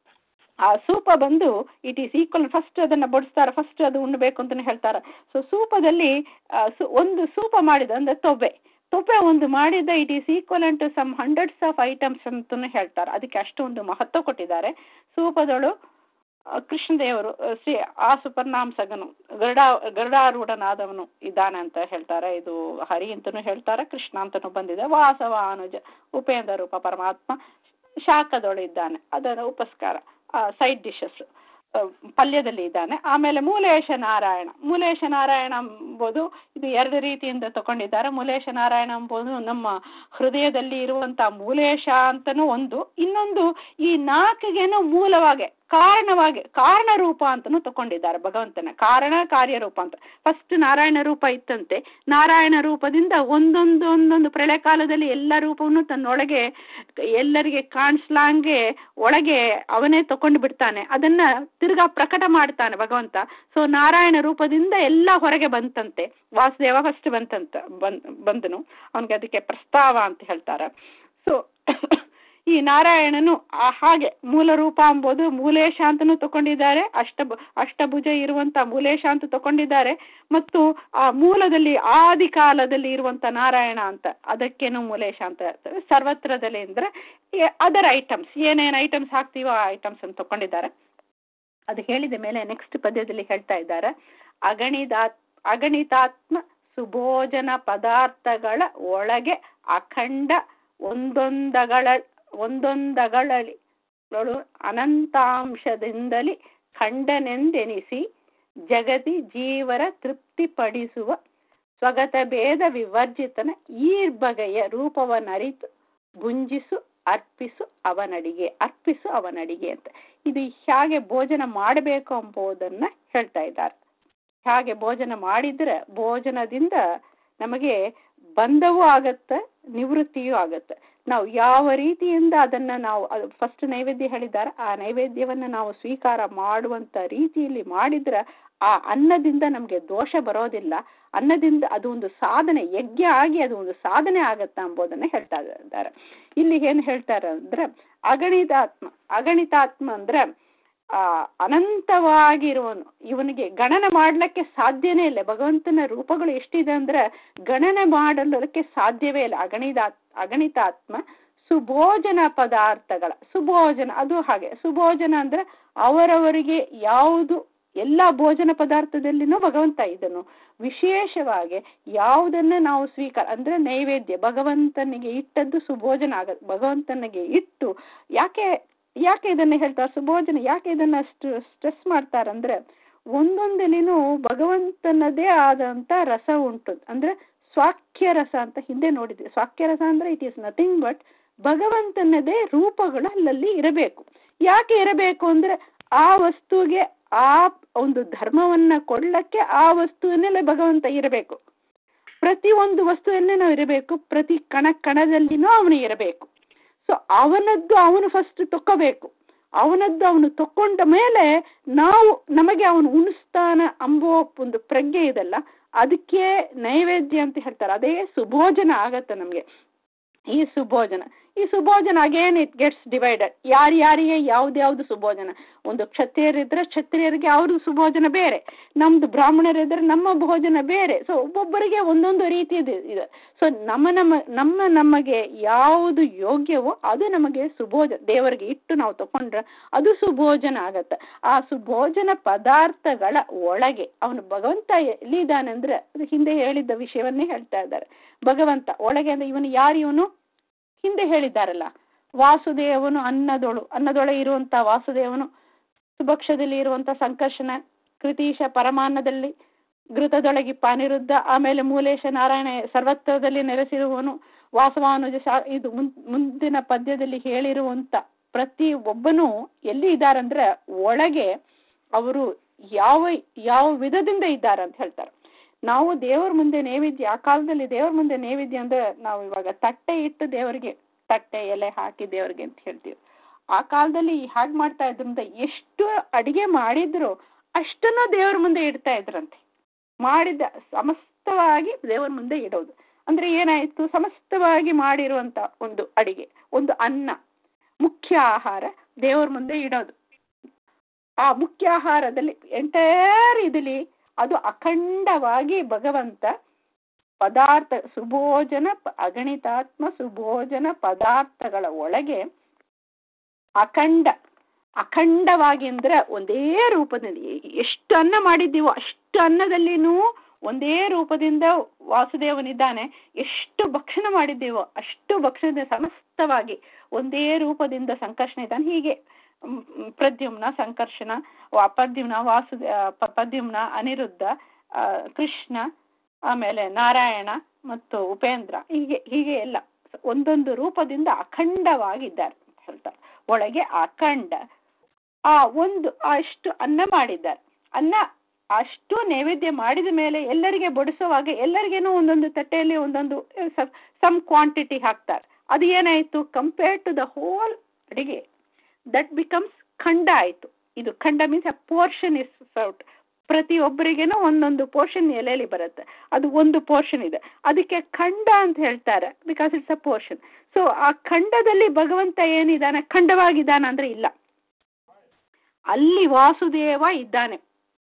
ಆ ಸೂಪ ಬಂದು ಇಟ್ ಈಸ್ ಈಕ್ವಲ್ ಫಸ್ಟ್ ಅದನ್ನ ಬಡಿಸ್ತಾರೆ ಫಸ್ಟ್ ಅದು ಉಣ್ಬೇಕು ಅಂತಾನೆ ಹೇಳ್ತಾರೆ ಸೊ ಸೂಪದಲ್ಲಿ ಒಂದು ಸೂಪ ಮಾಡಿದ ಅಂದ್ರೆ ತೊಬ್ಬೆ ತೊಪ್ಪೆ ಒಂದು ಮಾಡಿದ it is equal to some hundreds of items ಅಂತಾನು ಹೇಳ್ತಾರೆ ಅದಕ್ಕೆ ಅಷ್ಟೊಂದು ಮಹತ್ವ ಕೊಟ್ಟಿದ್ದಾರೆ ಸೂಪದಳು ಕೃಷ್ಣದೇವರು ಶ್ರೀ ಆ ಸುಪರ್ಣಾಂಸಗನು ಗರುಡ ಗರುಡಾರೂಢನಾದವನು ಇದ್ದಾನೆ ಅಂತ ಹೇಳ್ತಾರೆ ಇದು ಹರಿ ಅಂತನೂ ಹೇಳ್ತಾರೆ ಕೃಷ್ಣ ಅಂತನೂ ಬಂದಿದೆ ವಾಸವ ಅನುಜ ಉಪೇಂದ್ರ ರೂಪ ಪರಮಾತ್ಮ ಶಾಖದೊಳು ಇದ್ದಾನೆ ಅದರ ಉಪಸ್ಕಾರ ಸೈಡ್ ಡಿಶಸ್ ಪಲ್ಯದಲ್ಲಿ ಇದ್ದಾನೆ ಆಮೇಲೆ ಮೂಲೇಶ ನಾರಾಯಣ ಮೂಲೇಶ ನಾರಾಯಣ ಎಂಬುದು ಇದು ಎರಡು ರೀತಿಯಿಂದ ತಗೊಂಡಿದ್ದಾರೆ ಮೂಲೇಶ ನಾರಾಯಣ ಎಂಬುದು ನಮ್ಮ ಹೃದಯದಲ್ಲಿ ಇರುವಂತ ಮೂಲೇಶ ಅಂತನೂ ಒಂದು ಇನ್ನೊಂದು ಈ ನಾಲ್ಕಿಗೇನೋ ಮೂಲವಾಗಿ ಕಾರಣವಾಗಿ ಕಾರಣ ರೂಪ ಅಂತನೂ ತಗೊಂಡಿದ್ದಾರೆ ಭಗವಂತನ ಕಾರಣ ಕಾರ್ಯರೂಪ ಅಂತ ಫಸ್ಟ್ ನಾರಾಯಣ ರೂಪ ಇತ್ತಂತೆ ನಾರಾಯಣ ರೂಪದಿಂದ ಒಂದೊಂದು ಒಂದೊಂದು ಪ್ರಳಯ ಕಾಲದಲ್ಲಿ ಎಲ್ಲ ರೂಪವನ್ನು ತನ್ನೊಳಗೆ ಎಲ್ಲರಿಗೆ ಕಾಣಿಸ್ಲಾಂಗೆ ಒಳಗೆ ಅವನೇ ತಕೊಂಡು ಬಿಡ್ತಾನೆ ಅದನ್ನ ತಿರ್ಗಾ ಪ್ರಕಟ ಮಾಡ್ತಾನೆ ಭಗವಂತ ಸೊ ನಾರಾಯಣ ರೂಪದಿಂದ ಎಲ್ಲ ಹೊರಗೆ ಬಂತಂತೆ ವಾಸುದೇವ ಫಸ್ಟ್ ಬಂತಂತ ಬಂದ್ ಬಂದನು ಅವನಿಗೆ ಅದಕ್ಕೆ ಪ್ರಸ್ತಾವ ಅಂತ ಹೇಳ್ತಾರೆ ಸೊ ಈ ನಾರಾಯಣನು ಆ ಹಾಗೆ ಮೂಲ ರೂಪ ಎಂಬುದು ಮೂಲೇಶ ಅಂತನೂ ತಗೊಂಡಿದ್ದಾರೆ ಅಷ್ಟ ಅಷ್ಟಭುಜ ಇರುವಂತ ಮೂಲೇಶ ಅಂತ ತಗೊಂಡಿದ್ದಾರೆ ಮತ್ತು ಆ ಮೂಲದಲ್ಲಿ ಆದಿ ಕಾಲದಲ್ಲಿ ಇರುವಂತ ನಾರಾಯಣ ಅಂತ ಅದಕ್ಕೇನು ಮೂಲೇಶ ಅಂತ ಹೇಳ್ತಾರೆ ಸರ್ವತ್ರದಲ್ಲಿ ಅಂದ್ರೆ ಅದರ್ ಐಟಮ್ಸ್ ಏನೇನು ಐಟಮ್ಸ್ ಹಾಕ್ತೀವೋ ಆ ಐಟಮ್ಸ್ ಅಂತ ತಗೊಂಡಿದ್ದಾರೆ ಅದು ಹೇಳಿದ ಮೇಲೆ ನೆಕ್ಸ್ಟ್ ಪದ್ಯದಲ್ಲಿ ಹೇಳ್ತಾ ಇದ್ದಾರೆ ಅಗಣಿತಾತ್ ಅಗಣಿತಾತ್ಮ ಸುಭೋಜನ ಪದಾರ್ಥಗಳ ಒಳಗೆ ಅಖಂಡ ಒಂದೊಂದಗಳ ಒಂದೊಂದಗಳಲ್ಲಿ ಅನಂತಾಂಶದಿಂದಲೇ ಖಂಡನೆಂದೆನಿಸಿ ಜಗತಿ ಜೀವರ ತೃಪ್ತಿಪಡಿಸುವ ಸ್ವಗತ ಭೇದ ವಿವರ್ಜಿತನ ಈ ಬಗೆಯ ರೂಪವನ್ನರಿತು ಗುಂಜಿಸು ಅರ್ಪಿಸು ಅವನಡಿಗೆ ಅರ್ಪಿಸು ಅವನಡಿಗೆ ಅಂತ ಇದು ಹೇಗೆ ಭೋಜನ ಮಾಡಬೇಕು ಎಂಬುದನ್ನ ಹೇಳ್ತಾ ಇದ್ದಾರೆ ಹಾಗೆ ಭೋಜನ ಮಾಡಿದ್ರೆ ಭೋಜನದಿಂದ ನಮಗೆ ಬಂಧವೂ ಆಗತ್ತೆ ನಿವೃತ್ತಿಯೂ ಆಗತ್ತೆ ನಾವು ಯಾವ ರೀತಿಯಿಂದ ಅದನ್ನ ನಾವು ಫಸ್ಟ್ ನೈವೇದ್ಯ ಹೇಳಿದ್ದಾರೆ ಆ ನೈವೇದ್ಯವನ್ನ ನಾವು ಸ್ವೀಕಾರ ಮಾಡುವಂತ ರೀತಿಯಲ್ಲಿ ಮಾಡಿದ್ರೆ ಆ ಅನ್ನದಿಂದ ನಮಗೆ ದೋಷ ಬರೋದಿಲ್ಲ ಅನ್ನದಿಂದ ಅದು ಒಂದು ಸಾಧನೆ ಯಜ್ಞ ಆಗಿ ಅದು ಒಂದು ಸಾಧನೆ ಆಗತ್ತಾ ಎಂಬುದನ್ನ ಹೇಳ್ತಾ ಇದ್ದಾರೆ ಇಲ್ಲಿ ಏನ್ ಹೇಳ್ತಾರೆ ಅಂದ್ರೆ ಅಗಣಿತಾತ್ಮ ಅಗಣಿತಾತ್ಮ ಅಂದ್ರೆ ಆ ಅನಂತವಾಗಿರುವನು ಇವನಿಗೆ ಗಣನೆ ಮಾಡ್ಲಿಕ್ಕೆ ಸಾಧ್ಯನೇ ಇಲ್ಲ ಭಗವಂತನ ರೂಪಗಳು ಎಷ್ಟಿದೆ ಅಂದ್ರೆ ಗಣನೆ ಮಾಡಲಿಕ್ಕೆ ಸಾಧ್ಯವೇ ಇಲ್ಲ ಅಗಣಿತ ಅಗಣಿತಾತ್ಮ ಸುಭೋಜನ ಪದಾರ್ಥಗಳ ಸುಭೋಜನ ಅದು ಹಾಗೆ ಸುಭೋಜನ ಅಂದ್ರೆ ಅವರವರಿಗೆ ಯಾವುದು ಎಲ್ಲ ಭೋಜನ ಪದಾರ್ಥದಲ್ಲಿನೂ ಭಗವಂತ ಇದನ್ನು ವಿಶೇಷವಾಗಿ ಯಾವುದನ್ನ ನಾವು ಸ್ವೀಕಾರ ಅಂದ್ರೆ ನೈವೇದ್ಯ ಭಗವಂತನಿಗೆ ಇಟ್ಟದ್ದು ಸುಭೋಜನ ಆಗ ಭಗವಂತನಿಗೆ ಇಟ್ಟು ಯಾಕೆ ಯಾಕೆ ಇದನ್ನ ಹೇಳ್ತಾರೆ ಸುಭೋಜನ ಯಾಕೆ ಇದನ್ನ ಅಷ್ಟು ಸ್ಟ್ರೆಸ್ ಮಾಡ್ತಾರಂದ್ರೆ ಒಂದೊಂದಲಿನೂ ಭಗವಂತನದೇ ಆದಂತ ರಸ ಉಂಟು ಅಂದ್ರೆ ಸ್ವಾಕ್ಯ ರಸ ಅಂತ ಹಿಂದೆ ನೋಡಿದ್ವಿ ಸ್ವಾಕ್ಯ ರಸ ಅಂದ್ರೆ ಇಟ್ ಈಸ್ ನಥಿಂಗ್ ಬಟ್ ಭಗವಂತನದೇ ರೂಪಗಳು ಅಲ್ಲಲ್ಲಿ ಇರಬೇಕು ಯಾಕೆ ಇರಬೇಕು ಅಂದ್ರೆ ಆ ವಸ್ತುಗೆ ಆ ಒಂದು ಧರ್ಮವನ್ನ ಕೊಡ್ಲಕ್ಕೆ ಆ ವಸ್ತುವಿನಲ್ಲೇ ಭಗವಂತ ಇರಬೇಕು ಪ್ರತಿ ಒಂದು ವಸ್ತುವನ್ನೇ ನಾವು ಇರಬೇಕು ಪ್ರತಿ ಕಣ ಕಣದಲ್ಲಿನೂ ಅವನು ಇರಬೇಕು ಸೊ ಅವನದ್ದು ಅವನು ಫಸ್ಟ್ ತಕ್ಕೋಬೇಕು ಅವನದ್ದು ಅವನು ತಕ್ಕೊಂಡ ಮೇಲೆ ನಾವು ನಮಗೆ ಅವನು ಉಣಿಸ್ತಾನ ಅಂಬೋ ಒಂದು ಪ್ರಜ್ಞೆ ಇದಲ್ಲ ಅದಕ್ಕೆ ನೈವೇದ್ಯ ಅಂತ ಹೇಳ್ತಾರೆ ಅದೇ ಸುಭೋಜನ ಆಗತ್ತೆ ನಮಗೆ ಈ ಸುಭೋಜನ ಈ ಸುಭೋಜನ ಅಗೇನ್ ಇಟ್ ಗೆಟ್ಸ್ ಡಿವೈಡೆಡ್ ಯಾರ್ಯಾರಿಗೆ ಯಾವ್ದ್ಯಾವ್ದು ಸುಭೋಜನ ಒಂದು ಕ್ಷತ್ರಿಯರಿದ್ರೆ ಕ್ಷತ್ರಿಯರಿಗೆ ಅವ್ರದ್ದು ಸುಭೋಜನ ಬೇರೆ ನಮ್ದು ಬ್ರಾಹ್ಮಣರಿದ್ರೆ ನಮ್ಮ ಭೋಜನ ಬೇರೆ ಸೊ ಒಬ್ಬೊಬ್ಬರಿಗೆ ಒಂದೊಂದು ರೀತಿಯದು ಇದೆ ಸೊ ನಮ್ಮ ನಮ್ಮ ನಮ್ಮ ನಮಗೆ ಯಾವುದು ಯೋಗ್ಯವೋ ಅದು ನಮಗೆ ಸುಭೋಜನ ದೇವರಿಗೆ ಇಟ್ಟು ನಾವು ತಕೊಂಡ್ರೆ ಅದು ಸುಭೋಜನ ಆಗತ್ತೆ ಆ ಸುಭೋಜನ ಪದಾರ್ಥಗಳ ಒಳಗೆ ಅವನು ಭಗವಂತ ಎಲ್ಲಿದ್ದಾನೆ ಅಂದ್ರೆ ಅದು ಹಿಂದೆ ಹೇಳಿದ್ದ ವಿಷಯವನ್ನೇ ಹೇಳ್ತಾ ಇದ್ದಾರೆ ಭಗವಂತ ಒಳಗೆ ಅಂದ್ರೆ ಇವನು ಯಾರು ಇವನು ಹಿಂದೆ ಹೇಳಿದ್ದಾರಲ್ಲ ವಾಸುದೇವನು ಅನ್ನದೊಳು ಅನ್ನದೊಳೆ ಇರುವಂತ ವಾಸುದೇವನು ಸುಭಕ್ಷದಲ್ಲಿ ಇರುವಂತ ಸಂಕರ್ಷಣ ಕೃತೀಶ ಪರಮಾನ್ನದಲ್ಲಿ ಘೃತದೊಳಗಿಪ್ಪ ಅನಿರುದ್ಧ ಆಮೇಲೆ ಮೂಲೇಶ ನಾರಾಯಣ ಸರ್ವತ್ರದಲ್ಲಿ ನೆಲೆಸಿರುವನು ವಾಸವಾನುಜ ಇದು ಮುಂದಿನ ಪದ್ಯದಲ್ಲಿ ಹೇಳಿರುವಂತ ಪ್ರತಿ ಒಬ್ಬನು ಎಲ್ಲಿ ಇದ್ದಾರಂದ್ರೆ ಒಳಗೆ ಅವರು ಯಾವ ಯಾವ ವಿಧದಿಂದ ಇದ್ದಾರೆ ಅಂತ ಹೇಳ್ತಾರೆ ನಾವು ದೇವರ ಮುಂದೆ ನೈವೇದ್ಯ ಆ ಕಾಲದಲ್ಲಿ ದೇವರ ಮುಂದೆ ನೈವೇದ್ಯ ಅಂದ್ರೆ ನಾವು ಇವಾಗ ತಟ್ಟೆ ಇಟ್ಟು ದೇವರಿಗೆ ತಟ್ಟೆ ಎಲೆ ಹಾಕಿ ದೇವರಿಗೆ ಅಂತ ಹೇಳ್ತೀವಿ ಆ ಕಾಲದಲ್ಲಿ ಹಾಗೆ ಮಾಡ್ತಾ ಇದ್ರಿಂದ ಎಷ್ಟು ಅಡಿಗೆ ಮಾಡಿದ್ರು ಅಷ್ಟನ್ನು ದೇವರ ಮುಂದೆ ಇಡ್ತಾ ಇದ್ರಂತೆ ಮಾಡಿದ ಸಮಸ್ತವಾಗಿ ದೇವರ ಮುಂದೆ ಇಡೋದು ಅಂದ್ರೆ ಏನಾಯ್ತು ಸಮಸ್ತವಾಗಿ ಮಾಡಿರುವಂತ ಒಂದು ಅಡಿಗೆ ಒಂದು ಅನ್ನ ಮುಖ್ಯ ಆಹಾರ ದೇವರ ಮುಂದೆ ಇಡೋದು ಆ ಮುಖ್ಯ ಆಹಾರದಲ್ಲಿ ಎಂಟೈರ್ ಇದಲ್ಲಿ ಅದು ಅಖಂಡವಾಗಿ ಭಗವಂತ ಪದಾರ್ಥ ಸುಭೋಜನ ಅಗಣಿತಾತ್ಮ ಸುಭೋಜನ ಪದಾರ್ಥಗಳ ಒಳಗೆ ಅಖಂಡ ಅಖಂಡವಾಗಿ ಅಂದ್ರೆ ಒಂದೇ ರೂಪದಲ್ಲಿ ಎಷ್ಟು ಅನ್ನ ಮಾಡಿದ್ದೀವೋ ಅಷ್ಟು ಅನ್ನದಲ್ಲಿನೂ ಒಂದೇ ರೂಪದಿಂದ ವಾಸುದೇವನಿದ್ದಾನೆ ಎಷ್ಟು ಭಕ್ಷಣ ಮಾಡಿದ್ದೀವೋ ಅಷ್ಟು ಭಕ್ಷಣದ ಸಮಸ್ತವಾಗಿ ಒಂದೇ ರೂಪದಿಂದ ಸಂಕರ್ಷಣ ಇದ್ದಾನೆ ಹೀಗೆ ಪ್ರದ್ಯುಮ್ನ ಸಂಕರ್ಷಣ ಪ್ರದ್ಯುಮ್ನ ವಾಸು ಪ್ರದ್ಯುಮ್ನ ಅನಿರುದ್ಧ ಕೃಷ್ಣ ಆಮೇಲೆ ನಾರಾಯಣ ಮತ್ತು ಉಪೇಂದ್ರ ಹೀಗೆ ಹೀಗೆ ಎಲ್ಲ ಒಂದೊಂದು ರೂಪದಿಂದ ಅಖಂಡವಾಗಿದ್ದಾರೆ ಅಂತ ಹೇಳ್ತಾರೆ ಒಳಗೆ ಅಖಂಡ ಆ ಒಂದು ಅಷ್ಟು ಅನ್ನ ಮಾಡಿದ್ದಾರೆ ಅನ್ನ ಅಷ್ಟು ನೈವೇದ್ಯ ಮಾಡಿದ ಮೇಲೆ ಎಲ್ಲರಿಗೆ ಬಡಿಸುವಾಗ ಎಲ್ಲರಿಗೇನು ಒಂದೊಂದು ತಟ್ಟೆಯಲ್ಲಿ ಒಂದೊಂದು ಸಮ್ ಕ್ವಾಂಟಿಟಿ ಹಾಕ್ತಾರೆ ಅದು ಏನಾಯ್ತು ಕಂಪೇರ್ ಟು ದ ಹೋಲ್ ಅಡಿಗೆ ದಟ್ ಬಿಕಮ್ಸ್ ಖಂಡ ಆಯ್ತು ಇದು ಖಂಡ means a portion is served ಪ್ರತಿಯೊಬ್ಬರಿಗೇನು ಒಂದೊಂದು ಪೋರ್ಷನ್ ಎಲೆಯಲ್ಲಿ ಬರುತ್ತೆ ಅದು ಒಂದು ಪೋರ್ಷನ್ ಇದೆ ಅದಕ್ಕೆ ಖಂಡ ಅಂತ ಹೇಳ್ತಾರೆ because it's a portion so ಆ ಖಂಡದಲ್ಲಿ ಭಗವಂತ ಏನಿದ್ದಾನೆ ಖಂಡವಾಗಿದ್ದಾನೆ ಅಂದ್ರೆ ಇಲ್ಲ ಅಲ್ಲಿ ವಾಸುದೇವ ಇದ್ದಾನೆ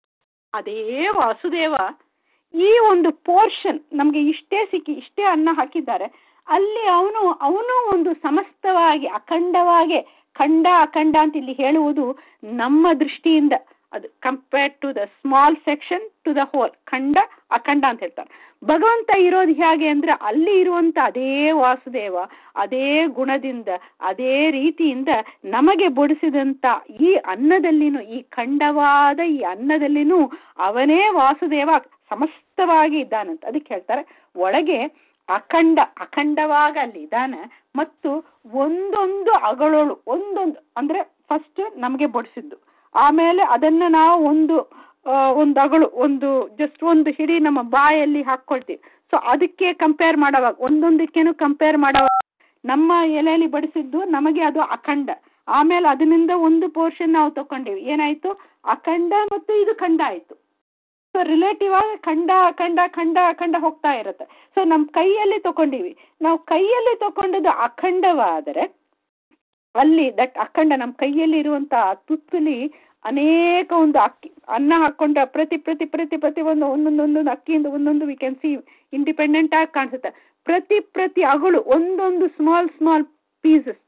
ಅದೇ ವಾಸುದೇವ ಈ ಒಂದು ಪೋರ್ಷನ್ ನಮ್ಗೆ ಇಷ್ಟೇ ಸಿಕ್ಕಿ ಇಷ್ಟೇ ಅನ್ನ ಹಾಕಿದ್ದಾರೆ ಅಲ್ಲಿ ಅವನು ಅವನು ಒಂದು ಸಮಸ್ತವಾಗಿ ಅಖಂಡವಾಗಿ ಖಂಡ ಅಖಂಡ ಅಂತ ಇಲ್ಲಿ ಹೇಳುವುದು ನಮ್ಮ ದೃಷ್ಟಿಯಿಂದ ಅದು compared to the small section to the whole ಖಂಡ ಅಖಂಡ ಅಂತ ಹೇಳ್ತಾರೆ ಭಗವಂತ ಇರೋದು ಹೇಗೆ ಅಂದ್ರೆ ಅಲ್ಲಿ ಇರುವಂತ ಅದೇ ವಾಸುದೇವ ಅದೇ ಗುಣದಿಂದ ಅದೇ ರೀತಿಯಿಂದ ನಮಗೆ ಬಡಿಸಿದಂತ ಈ ಅನ್ನದಲ್ಲಿನೂ ಈ ಖಂಡವಾದ ಈ ಅನ್ನದಲ್ಲಿನೂ ಅವನೇ ವಾಸುದೇವ ಸಮಸ್ತವಾಗಿ ಇದ್ದಾನಂತ ಅದಕ್ಕೆ ಹೇಳ್ತಾರೆ ಒಳಗೆ ಅಖಂಡ ಅಖಂಡವಾಗ ಅಲ್ಲಿ ಇದ್ದಾನೆ ಮತ್ತು ಒಂದೊಂದು ಅಗಳೋಳು ಒಂದೊಂದು ಅಂದ್ರೆ ಫಸ್ಟ್ ನಮಗೆ ಬಡಿಸಿದ್ದು ಆಮೇಲೆ ಅದನ್ನ ನಾವು ಒಂದು ಒಂದು ಅಗಳು ಒಂದು ಜಸ್ಟ್ ಒಂದು ಹಿಡಿ ನಮ್ಮ ಬಾಯಲ್ಲಿ ಹಾಕ್ಕೊಳ್ತೀವಿ ಸೊ ಅದಕ್ಕೆ ಕಂಪೇರ್ ಮಾಡೋವಾಗ ಒಂದೊಂದಕ್ಕೇನು ಕಂಪೇರ್ ಮಾಡೋವಾಗ ನಮ್ಮ ಎಲೆಯಲ್ಲಿ ಬಡಿಸಿದ್ದು ನಮಗೆ ಅದು ಅಖಂಡ ಆಮೇಲೆ ಅದರಿಂದ ಒಂದು ಪೋರ್ಷನ್ ನಾವು ತಗೊಂಡಿವಿ ಏನಾಯ್ತು ಅಖಂಡ ಮತ್ತು ಇದು ಖಂಡ ಆಯ್ತು ಸೊ ರಿಲೇಟಿವ್ ಆಗಿ ಖಂಡ ಅಖಂಡ ಖಂಡ ಅಖಂಡ ಹೋಗ್ತಾ ಇರುತ್ತೆ ಸೊ ನಮ್ಮ ಕೈಯಲ್ಲಿ ತಗೊಂಡಿವಿ ನಾವು ಕೈಯಲ್ಲಿ ತಗೊಂಡದ್ದು ಅಖಂಡವಾದರೆ ಅಲ್ಲಿ ದಟ್ ಅಖಂಡ ನಮ್ಮ ಕೈಯಲ್ಲಿ ಇರುವಂತ ತುತ್ತಲಿ ಅನೇಕ ಒಂದು ಅಕ್ಕಿ ಅನ್ನ ಹಾಕೊಂಡ ಪ್ರತಿ ಪ್ರತಿ ಪ್ರತಿ ಪ್ರತಿ ಒಂದು ಒಂದೊಂದು ಒಂದೊಂದು ಅಕ್ಕಿಯಿಂದ ಒಂದೊಂದು ವಿ ಕ್ಯಾನ್ ಸಿ ಇಂಡಿಪೆಂಡೆಂಟ್ ಆಗಿ ಕಾಣಿಸುತ್ತೆ ಪ್ರತಿ ಪ್ರತಿ ಅಗಳು ಒಂದೊಂದು ಸ್ಮಾಲ್ ಸ್ಮಾಲ್ ಪೀಸಸ್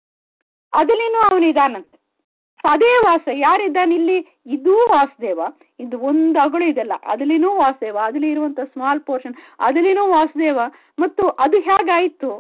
ಅದಲ್ಲಿನೂ ಅವನಿದಾನಂತೆ ಅದೇ ವಾಸ ಯಾರಿದ್ದಾನೆ ಇಲ್ಲಿ ಇದೂ ವಾಸುದೇವ ಇದು ಒಂದು ಅಗಳು ಇದೆಲ್ಲ ಅದಲ್ಲಿನೂ ವಾಸುದೇವ ಅದಲ್ಲಿ ಇರುವಂತ ಸ್ಮಾಲ್ ಪೋರ್ಷನ್ ಅದಲ್ಲಿನೂ ವಾಸುದೇವ ಮತ್ತು ಅದು ಹೇಗಾಯ್ತು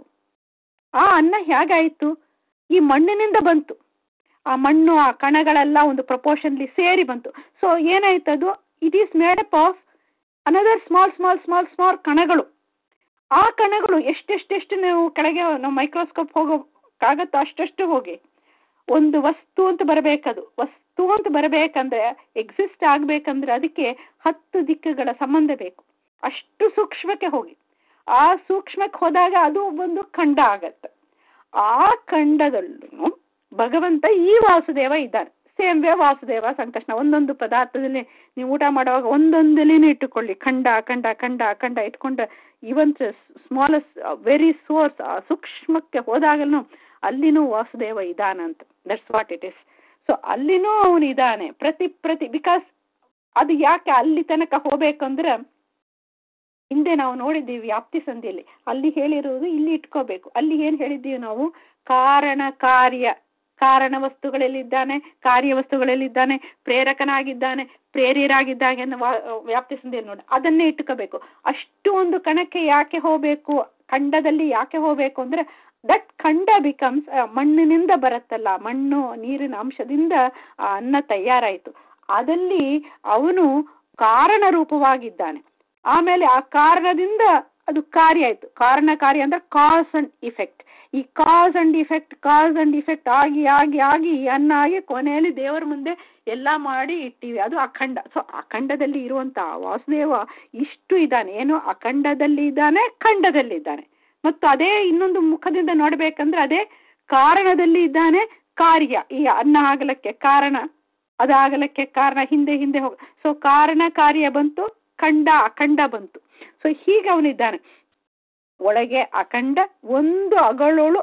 ಆ ಅನ್ನ ಹೇಗಾಯ್ತು ಈ ಮಣ್ಣಿನಿಂದ ಬಂತು ಆ ಮಣ್ಣು ಆ ಕಣಗಳೆಲ್ಲ ಒಂದು ಪ್ರಪೋರ್ಷನ್ಲಿ ಸೇರಿ ಬಂತು ಸೊ ಏನಾಯ್ತು ಅದು it is made up of another small small small small ಕಣಗಳು ಆ ಕಣಗಳು ಎಷ್ಟೆಷ್ಟೆಷ್ಟು ನೀವು ಕೆಳಗೆ ನಾವು ಮೈಕ್ರೋಸ್ಕೋಪ್ ಹೋಗೋಕ್ಕಾಗತ್ತೋ ಅಷ್ಟಷ್ಟು ಹೋಗಿ ಒಂದು ವಸ್ತು ಅಂತ ಬರಬೇಕದು ವಸ್ತು ಅಂತ ಬರಬೇಕಂದ್ರೆ ಎಕ್ಸಿಸ್ಟ್ ಆಗ್ಬೇಕಂದ್ರೆ ಅದಕ್ಕೆ ಹತ್ತು ದಿಕ್ಕುಗಳ ಸಂಬಂಧ ಬೇಕು ಅಷ್ಟು ಸೂಕ್ಷ್ಮಕ್ಕೆ ಹೋಗಿ ಆ ಸೂಕ್ಷ್ಮಕ್ಕೆ ಹೋದಾಗ ಅದು ಒಂದು ಖಂಡ ಆಗತ್ತೆ ಆ ಖಂಡದಲ್ಲೂ ಭಗವಂತ ಈ ವಾಸುದೇವ ಇದ್ದಾನೆ ಸೇಮ್ ವೇ ವಾಸುದೇವ ಸಂಕಷ್ಣ ಒಂದೊಂದು ಪದಾರ್ಥದಲ್ಲಿ ನೀವು ಊಟ ಮಾಡುವಾಗ ಒಂದೊಂದಲ್ಲಿನೂ ಇಟ್ಟುಕೊಳ್ಳಿ ಖಂಡ ಖಂಡ ಖಂಡ ಖಂಡ ಇಟ್ಕೊಂಡ್ರೆ ಇವನ್ ಸ್ಮಾಲೆಸ್ಟ್ ವೆರಿ ಸೋರ್ಸ್ ಆ ಸೂಕ್ಷ್ಮಕ್ಕೆ ಹೋದಾಗಲೂ ಅಲ್ಲಿನೂ ವಾಸುದೇವ ಇದಾನ ಅಂತ that's what it is so ಅಲ್ಲಿನೂ ಅವನು ಇದ್ದಾನೆ ಪ್ರತಿ ಪ್ರತಿ ಬಿಕಾಸ್ ಅದು ಯಾಕೆ ಅಲ್ಲಿ ತನಕ ಹೋಗ್ಬೇಕಂದ್ರೆ ಹಿಂದೆ ನಾವು ನೋಡಿದ್ದೀವಿ ವ್ಯಾಪ್ತಿ ಸಂಧಿಯಲ್ಲಿ ಅಲ್ಲಿ ಹೇಳಿರುವುದು ಇಲ್ಲಿ ಇಟ್ಕೋಬೇಕು ಅಲ್ಲಿ ಏನ್ ಹೇಳಿದ್ದೀವಿ ನಾವು ಕಾರಣ ಕಾರ್ಯ ಕಾರಣ ವಸ್ತುಗಳಲ್ಲಿದ್ದಾನೆ ಕಾರ್ಯ ವಸ್ತುಗಳಲ್ಲಿದ್ದಾನೆ ಪ್ರೇರಕನಾಗಿದ್ದಾನೆ ಪ್ರೇರಿಯರಾಗಿದ್ದಾಗೆ ವ್ಯಾಪ್ತಿ ಸಂಧಿಯಲ್ಲಿ ನೋಡಿ ಅದನ್ನೇ ಇಟ್ಕೋಬೇಕು ಅಷ್ಟು ಒಂದು ಕಣಕ್ಕೆ ಯಾಕೆ ಹೋಗ್ಬೇಕು ಖಂಡದಲ್ಲಿ ಯಾಕೆ ಹೋಗ್ಬೇಕು ಅಂದ್ರೆ ದಟ್ ಖಂಡ ಬಿಕಮ್ಸ್ ಮಣ್ಣಿನಿಂದ ಬರುತ್ತಲ್ಲ ಮಣ್ಣು ನೀರಿನ ಅಂಶದಿಂದ ಆ ಅನ್ನ ತಯಾರಾಯಿತು ಅದಲ್ಲಿ ಅವನು ಕಾರಣ ರೂಪವಾಗಿದ್ದಾನೆ ಆಮೇಲೆ ಆ ಕಾರಣದಿಂದ ಅದು ಕಾರ್ಯ ಆಯ್ತು ಕಾರಣ ಕಾರ್ಯ ಅಂದ್ರೆ ಕಾಸ್ ಅಂಡ್ ಇಫೆಕ್ಟ್ ಈ cause and effect cause and effect ಆಗಿ ಆಗಿ ಆಗಿ ಅನ್ನ ಆಗಿ ಕೊನೆಯಲ್ಲಿ ದೇವರ ಮುಂದೆ ಎಲ್ಲ ಮಾಡಿ ಇಟ್ಟಿವಿ ಅದು ಅಖಂಡ ಸೊ ಅಖಂಡದಲ್ಲಿ ಇರುವಂತ ವಾಸುದೇವ ಇಷ್ಟು ಇದ್ದಾನೆ ಏನು ಅಖಂಡದಲ್ಲಿ ಇದ್ದಾನೆ ಖಂಡದಲ್ಲಿ ಇದ್ದಾನೆ ಮತ್ತು ಅದೇ ಇನ್ನೊಂದು ಮುಖದಿಂದ ನೋಡ್ಬೇಕಂದ್ರೆ ಅದೇ ಕಾರಣದಲ್ಲಿ ಇದ್ದಾನೆ ಕಾರ್ಯ ಈ ಅನ್ನ ಆಗಲಕ್ಕೆ ಕಾರಣ ಅದಾಗಲಕ್ಕೆ ಕಾರಣ ಹಿಂದೆ ಹಿಂದೆ ಹೋಗ ಸೊ ಕಾರಣ ಕಾರ್ಯ ಬಂತು ಖಂಡ ಅಖಂಡ ಬಂತು ಸೊ ಹೀಗೆ ಅವನಿದ್ದಾನೆ ಒಳಗೆ ಅಖಂಡ ಒಂದು ಅಗಳೋಳು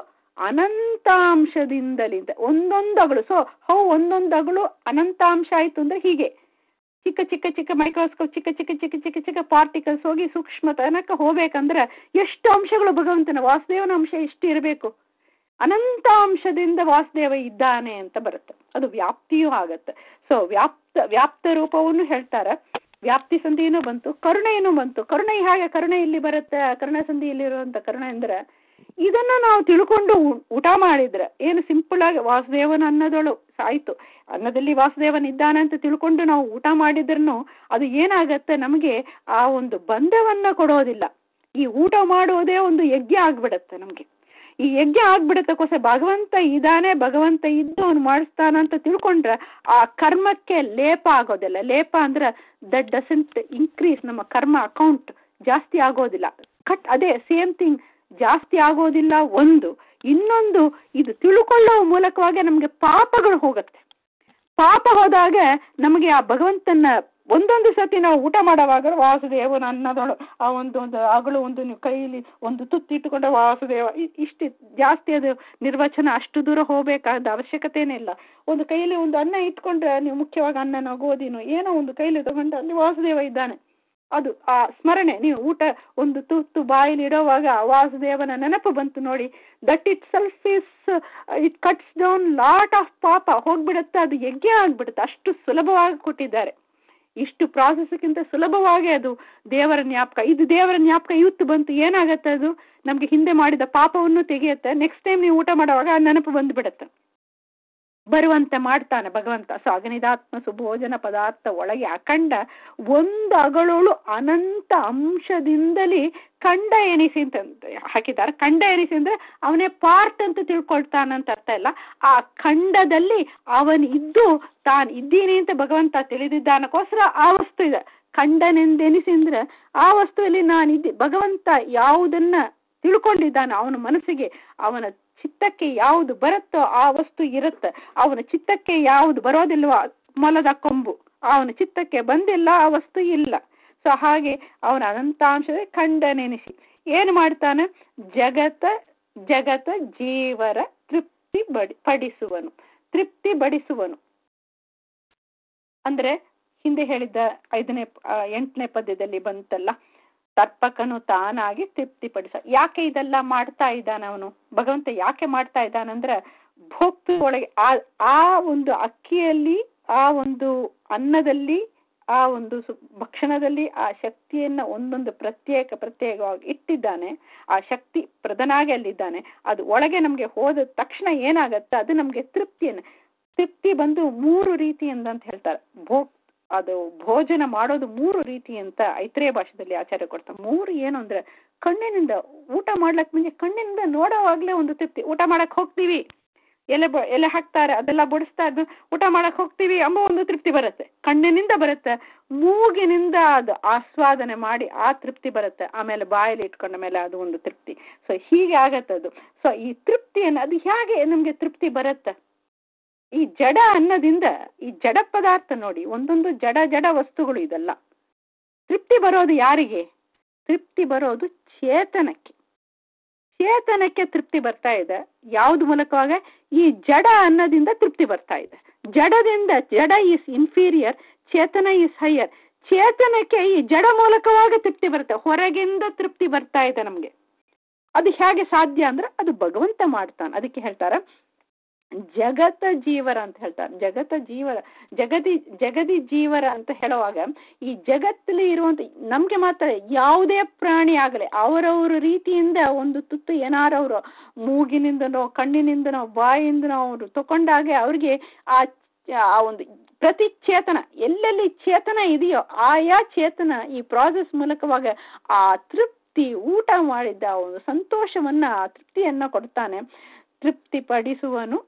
ಅನಂತಾಂಶದಿಂದಲಿಂದ ಒಂದೊಂದು ಅಗಳು ಸೊ ಹೌ ಒಂದೊಂದು ಅಗಳು ಅನಂತಾಂಶ ಆಯ್ತು ಅಂದ್ರೆ ಹೀಗೆ ಚಿಕ್ಕ ಚಿಕ್ಕ ಚಿಕ್ಕ ಮೈಕ್ರೋಸ್ಕೋಪ್ ಚಿಕ್ಕ ಚಿಕ್ಕ ಚಿಕ್ಕ ಚಿಕ್ಕ ಚಿಕ್ಕ ಪಾರ್ಟಿಕಲ್ಸ್ ಹೋಗಿ ಸೂಕ್ಷ್ಮ ತನಕ ಹೋಗ್ಬೇಕಂದ್ರೆ ಎಷ್ಟು ಅಂಶಗಳು ಭಗವಂತನ ವಾಸುದೇವನ ಅಂಶ ಎಷ್ಟು ಇರಬೇಕು ಅನಂತ ಅಂಶದಿಂದ ವಾಸುದೇವ ಇದ್ದಾನೆ ಅಂತ ಬರುತ್ತೆ ಅದು ವ್ಯಾಪ್ತಿಯೂ ಆಗತ್ತೆ ಸೊ ವ್ಯಾಪ್ತ ವ್ಯಾಪ್ತ ರೂಪವನ್ನು ಹೇಳ್ತಾರೆ ವ್ಯಾಪ್ತಿ ಸಂಧಿನೂ ಬಂತು ಕರುಣೆಯನ್ನು ಬಂತು ಕರುಣೆ ಹೇಗೆ ಕರುಣೆ ಇಲ್ಲಿ ಬರುತ್ತೆ ಕರುಣ ಸಂಧಿಯಲ್ಲಿರುವಂತ ಕರುಣೆ ಅಂದ್ರೆ ಇದನ್ನ ನಾವು ತಿಳ್ಕೊಂಡು ಊಟ ಮಾಡಿದ್ರೆ ಏನು ಸಿಂಪಲ್ ಆಗಿ ವಾಸುದೇವನ ಅನ್ನದಳು ಆಯ್ತು ಅನ್ನದಲ್ಲಿ ವಾಸುದೇವನ್ ಇದ್ದಾನೆ ಅಂತ ತಿಳ್ಕೊಂಡು ನಾವು ಊಟ ಮಾಡಿದ್ರೂ ಅದು ಏನಾಗತ್ತೆ ನಮಗೆ ಆ ಒಂದು ಬಂಧವನ್ನ ಕೊಡೋದಿಲ್ಲ ಈ ಊಟ ಮಾಡೋದೇ ಒಂದು ಯಜ್ಞ ಆಗ್ಬಿಡತ್ತೆ ನಮ್ಗೆ ಈ ಯಜ್ಞ ಆಗ್ಬಿಡತ್ತಕ್ಕೋಸ್ಕರ ಭಗವಂತ ಇದಾನೆ ಭಗವಂತ ಇದ್ದು ಅವನು ಮಾಡಿಸ್ತಾನ ಅಂತ ತಿಳ್ಕೊಂಡ್ರೆ ಆ ಕರ್ಮಕ್ಕೆ ಲೇಪ ಆಗೋದಿಲ್ಲ ಲೇಪ ಅಂದ್ರೆ ದಟ್ ಡಸಂಟ್ ಇನ್ಕ್ರೀಸ್ ನಮ್ಮ ಕರ್ಮ ಅಕೌಂಟ್ ಜಾಸ್ತಿ ಆಗೋದಿಲ್ಲ ಕಟ್ ಅದೇ ಸೇಮ್ ಥಿಂಗ್ ಜಾಸ್ತಿ ಆಗೋದಿಲ್ಲ ಒಂದು ಇನ್ನೊಂದು ಇದು ತಿಳ್ಕೊಳ್ಳುವ ಮೂಲಕವಾಗಿ ನಮಗೆ ಪಾಪಗಳು ಹೋಗುತ್ತೆ ಪಾಪ ಹೋದಾಗ ನಮಗೆ ಆ ಭಗವಂತನ ಒಂದೊಂದು ಸತಿ ನಾವು ಊಟ ಮಾಡುವಾಗ ವಾಸುದೇವನ ಅನ್ನದೊಳು ಆ ಒಂದು ಒಂದು ಅಗಳು ಒಂದು ನೀವು ಕೈಲಿ ಒಂದು ತುತ್ತು ಇಟ್ಟುಕೊಂಡ್ರೆ ವಾಸುದೇವ ಇ- ಇಷ್ಟು ಜಾಸ್ತಿ ಅದು ನಿರ್ವಚನ ಅಷ್ಟು ದೂರ ಹೋಗ್ಬೇಕಾದ ಅವಶ್ಯಕತೆನೇ ಇಲ್ಲ ಒಂದು ಕೈಲಿ ಒಂದು ಅನ್ನ ಇಟ್ಕೊಂಡ್ರೆ ನೀವು ಮುಖ್ಯವಾಗಿ ಅನ್ನನೋ ಗೋಧಿನೋ ಏನೋ ಒಂದು ಕೈಲಿ ತಗೊಂಡು ಅಲ್ಲಿ ವಾಸುದೇವ ಇದ್ದಾನೆ ಅದು ಆ ಸ್ಮರಣೆ ನೀವು ಊಟ ಒಂದು ತುತ್ತು ಬಾಯಲ್ಲಿ ಇಡುವಾಗ ವಾಸುದೇವನ ನೆನಪು ಬಂತು ನೋಡಿ that itself is it cuts down lot of ಪಾಪ ಹೋಗ್ಬಿಡುತ್ತೆ ಅದು ಯಜ್ಞ ಆಗ್ಬಿಡುತ್ತೆ ಅಷ್ಟು ಸುಲಭವಾಗಿ ಕೊಟ್ಟಿದ್ದಾರೆ ಇಷ್ಟು ಪ್ರಾಸೆಸ್ಗಿಂತ ಸುಲಭವಾಗಿ ಅದು ದೇವರ ಜ್ಞಾಪಕ ಇದು ದೇವರ ಜ್ಞಾಪಕ ಇವತ್ತು ಬಂತು ಏನಾಗತ್ತೆ ಅದು ನಮ್ಗೆ ಹಿಂದೆ ಮಾಡಿದ ಪಾಪವನ್ನು ತೆಗೆಯುತ್ತೆ ನೆಕ್ಸ್ಟ್ ಟೈಮ್ ನೀವು ಊಟ ಮಾಡುವಾಗ ಆ ನೆನಪು ಬಂದ್ಬಿಡುತ್ತೆ ಬರುವಂತೆ ಮಾಡ್ತಾನೆ ಭಗವಂತ ಸೊ ಅಗನಿದಾತ್ಮ ಸುಭೋಜನ ಪದಾರ್ಥ ಒಳಗೆ ಅಖಂಡ ಒಂದು ಅಗಳೋಳು ಅನಂತ ಅಂಶದಿಂದಲೇ ಖಂಡ ಎನಿಸಿ ಅಂತ ಹಾಕಿದ್ದಾರೆ ಖಂಡ ಎನಿಸಿ ಅಂದ್ರೆ ಅವನೇ ಪಾರ್ಟ್ ಅಂತ ತಿಳ್ಕೊಳ್ತಾನಂತ ಅರ್ಥ ಇಲ್ಲ ಆ ಖಂಡದಲ್ಲಿ ಅವನ್ ಇದ್ದು ತಾನು ಇದ್ದೀನಿ ಅಂತ ಭಗವಂತ ತಿಳಿದಿದ್ದಾನಕ್ಕೋಸ್ಕರ ಆ ವಸ್ತು ಇದೆ ಖಂಡನೆಂದೆನಿಸಿ ಅಂದ್ರೆ ಆ ವಸ್ತುವಲ್ಲಿ ನಾನು ಇದ್ದಿ ಭಗವಂತ ಯಾವುದನ್ನ ತಿಳ್ಕೊಂಡಿದ್ದಾನೆ ಅವನ ಮನಸ್ಸಿಗೆ ಅವನ ಚಿತ್ತಕ್ಕೆ ಯಾವುದು ಬರುತ್ತೋ ಆ ವಸ್ತು ಇರುತ್ತೆ ಅವನ ಚಿತ್ತಕ್ಕೆ ಯಾವುದು ಬರೋದಿಲ್ವೋ ಮೊಲದ ಕೊಂಬು ಅವನ ಚಿತ್ತಕ್ಕೆ ಬಂದಿಲ್ಲ ಆ ವಸ್ತು ಇಲ್ಲ ಸೊ ಹಾಗೆ ಅವನ ಅನಂತಾಂಶದ ಖಂಡನೆನಿಸಿ ಏನು ಮಾಡ್ತಾನೆ ಜಗತ ಜಗತ ಜೀವರ ತೃಪ್ತಿ ಬಡಿ ಪಡಿಸುವನು ತೃಪ್ತಿ ಬಡಿಸುವನು ಅಂದ್ರೆ ಹಿಂದೆ ಹೇಳಿದ್ದ ಐದನೇ ಆ, ಎಂಟನೇ ಪದ್ಯದಲ್ಲಿ ಬಂತಲ್ಲ ತರ್ಪಕನು ತಾನಾಗಿ ತೃಪ್ತಿಪಡಿಸ ಯಾಕೆ ಇದೆಲ್ಲ ಮಾಡ್ತಾ ಇದ್ದಾನೆ ಅವನು ಭಗವಂತ ಯಾಕೆ ಮಾಡ್ತಾ ಇದ್ದಾನಂದ್ರೆ ಭೋಕ್ತಿ ಒಳಗೆ ಆ ಆ ಒಂದು ಅಕ್ಕಿಯಲ್ಲಿ ಆ ಒಂದು ಅನ್ನದಲ್ಲಿ ಆ ಒಂದು ಸು- ಭಕ್ಷಣದಲ್ಲಿ ಆ ಶಕ್ತಿಯನ್ನ ಒಂದೊಂದು ಪ್ರತ್ಯೇಕ ಪ್ರತ್ಯೇಕವಾಗಿ ಇಟ್ಟಿದ್ದಾನೆ ಆ ಶಕ್ತಿ ಪ್ರಧಾನಾಗಿ ಅಲ್ಲಿದ್ದಾನೆ ಅದು ಒಳಗೆ ನಮ್ಗೆ ಹೋದ ತಕ್ಷಣ ಏನಾಗತ್ತೆ ಅದು ನಮ್ಗೆ ತೃಪ್ತಿಯನ್ನ ತೃಪ್ತಿ ಬಂದು ಮೂರು ರೀತಿಯಿಂದ ಅಂತ ಹೇಳ್ತಾರೆ ಭೋ ಅದು ಭೋಜನ ಮಾಡೋದು ಮೂರು ರೀತಿ ಅಂತ ಐತ್ರೇಯ ಭಾಷೆದಲ್ಲಿ ಆಚಾರ್ಯ ಕೊಡ್ತಾರೆ ಮೂರು ಏನು ಅಂದ್ರೆ ಕಣ್ಣಿನಿಂದ ಊಟ ಮಾಡ್ಲಕ್ ಮುಂಚೆ ಕಣ್ಣಿನಿಂದ ನೋಡೋವಾಗ್ಲೇ ಒಂದು ತೃಪ್ತಿ ಊಟ ಮಾಡಕ್ ಹೋಗ್ತೀವಿ ಎಲೆ ಬ ಎಲೆ ಹಾಕ್ತಾರೆ ಅದೆಲ್ಲ ಬಡಿಸ್ತಾ ಇದ್ದು ಊಟ ಮಾಡಕ್ ಹೋಗ್ತೀವಿ ಎಂಬ ಒಂದು ತೃಪ್ತಿ ಬರುತ್ತೆ ಕಣ್ಣಿನಿಂದ ಬರುತ್ತೆ ಮೂಗಿನಿಂದ ಅದು ಆಸ್ವಾದನೆ ಮಾಡಿ ಆ ತೃಪ್ತಿ ಬರುತ್ತೆ ಆಮೇಲೆ ಬಾಯಲ್ಲಿ ಇಟ್ಕೊಂಡ ಮೇಲೆ ಅದು ಒಂದು ತೃಪ್ತಿ ಸೊ ಹೀಗೆ ಆಗತ್ತೆ ಅದು ಸೊ ಈ ತೃಪ್ತಿಯನ್ನು ಅದು ಹೇಗೆ ನಮ್ಗೆ ತೃಪ್ತಿ ಬರುತ್ತೆ ಈ ಜಡ ಅನ್ನದಿಂದ ಈ ಜಡ ಪದಾರ್ಥ ನೋಡಿ ಒಂದೊಂದು ಜಡ ಜಡ ವಸ್ತುಗಳು ಇದೆಲ್ಲ ತೃಪ್ತಿ ಬರೋದು ಯಾರಿಗೆ ತೃಪ್ತಿ ಬರೋದು ಚೇತನಕ್ಕೆ ಚೇತನಕ್ಕೆ ತೃಪ್ತಿ ಬರ್ತಾ ಇದೆ ಯಾವ್ದು ಮೂಲಕವಾಗ ಈ ಜಡ ಅನ್ನದಿಂದ ತೃಪ್ತಿ ಬರ್ತಾ ಇದೆ ಜಡದಿಂದ ಜಡ ಈಸ್ ಇನ್ಫೀರಿಯರ್ ಚೇತನ ಈಸ್ ಹೈಯರ್ ಚೇತನಕ್ಕೆ ಈ ಜಡ ಮೂಲಕವಾಗಿ ತೃಪ್ತಿ ಬರುತ್ತೆ ಹೊರಗಿಂದ ತೃಪ್ತಿ ಬರ್ತಾ ಇದೆ ನಮ್ಗೆ ಅದು ಹೇಗೆ ಸಾಧ್ಯ ಅಂದ್ರೆ ಅದು ಭಗವಂತ ಮಾಡ್ತಾನೆ ಅದಕ್ಕೆ ಹೇಳ್ತಾರೆ ಜಗತ ಜೀವರ ಅಂತ ಹೇಳ್ತಾರೆ ಜಗತ ಜೀವರ ಜಗದಿ ಜಗದಿ ಜೀವರ ಅಂತ ಹೇಳುವಾಗ ಈ ಜಗತ್ತಲ್ಲಿ ಇರುವಂತ ನಮ್ಗೆ ಮಾತ್ರ ಯಾವುದೇ ಪ್ರಾಣಿ ಆಗಲಿ ಅವರವರ ರೀತಿಯಿಂದ ಒಂದು ತುತ್ತು ಏನಾರವರು ಮೂಗಿನಿಂದನೋ ಕಣ್ಣಿನಿಂದನೋ ಬಾಯಿಂದನೋ ಅವರು ತಕೊಂಡಾಗೆ ಅವ್ರಿಗೆ ಆ ಆ ಒಂದು ಪ್ರತಿ ಚೇತನ ಎಲ್ಲೆಲ್ಲಿ ಚೇತನ ಇದೆಯೋ ಆಯಾ ಚೇತನ ಈ ಪ್ರಾಸೆಸ್ ಮೂಲಕವಾಗ ಆ ತೃಪ್ತಿ ಊಟ ಮಾಡಿದ್ದ ಆ ಒಂದು ಸಂತೋಷವನ್ನ ಆ ತೃಪ್ತಿಯನ್ನ ಕೊಡ್ತಾನೆ ತೃಪ್ತಿ ಪಡಿಸುವನು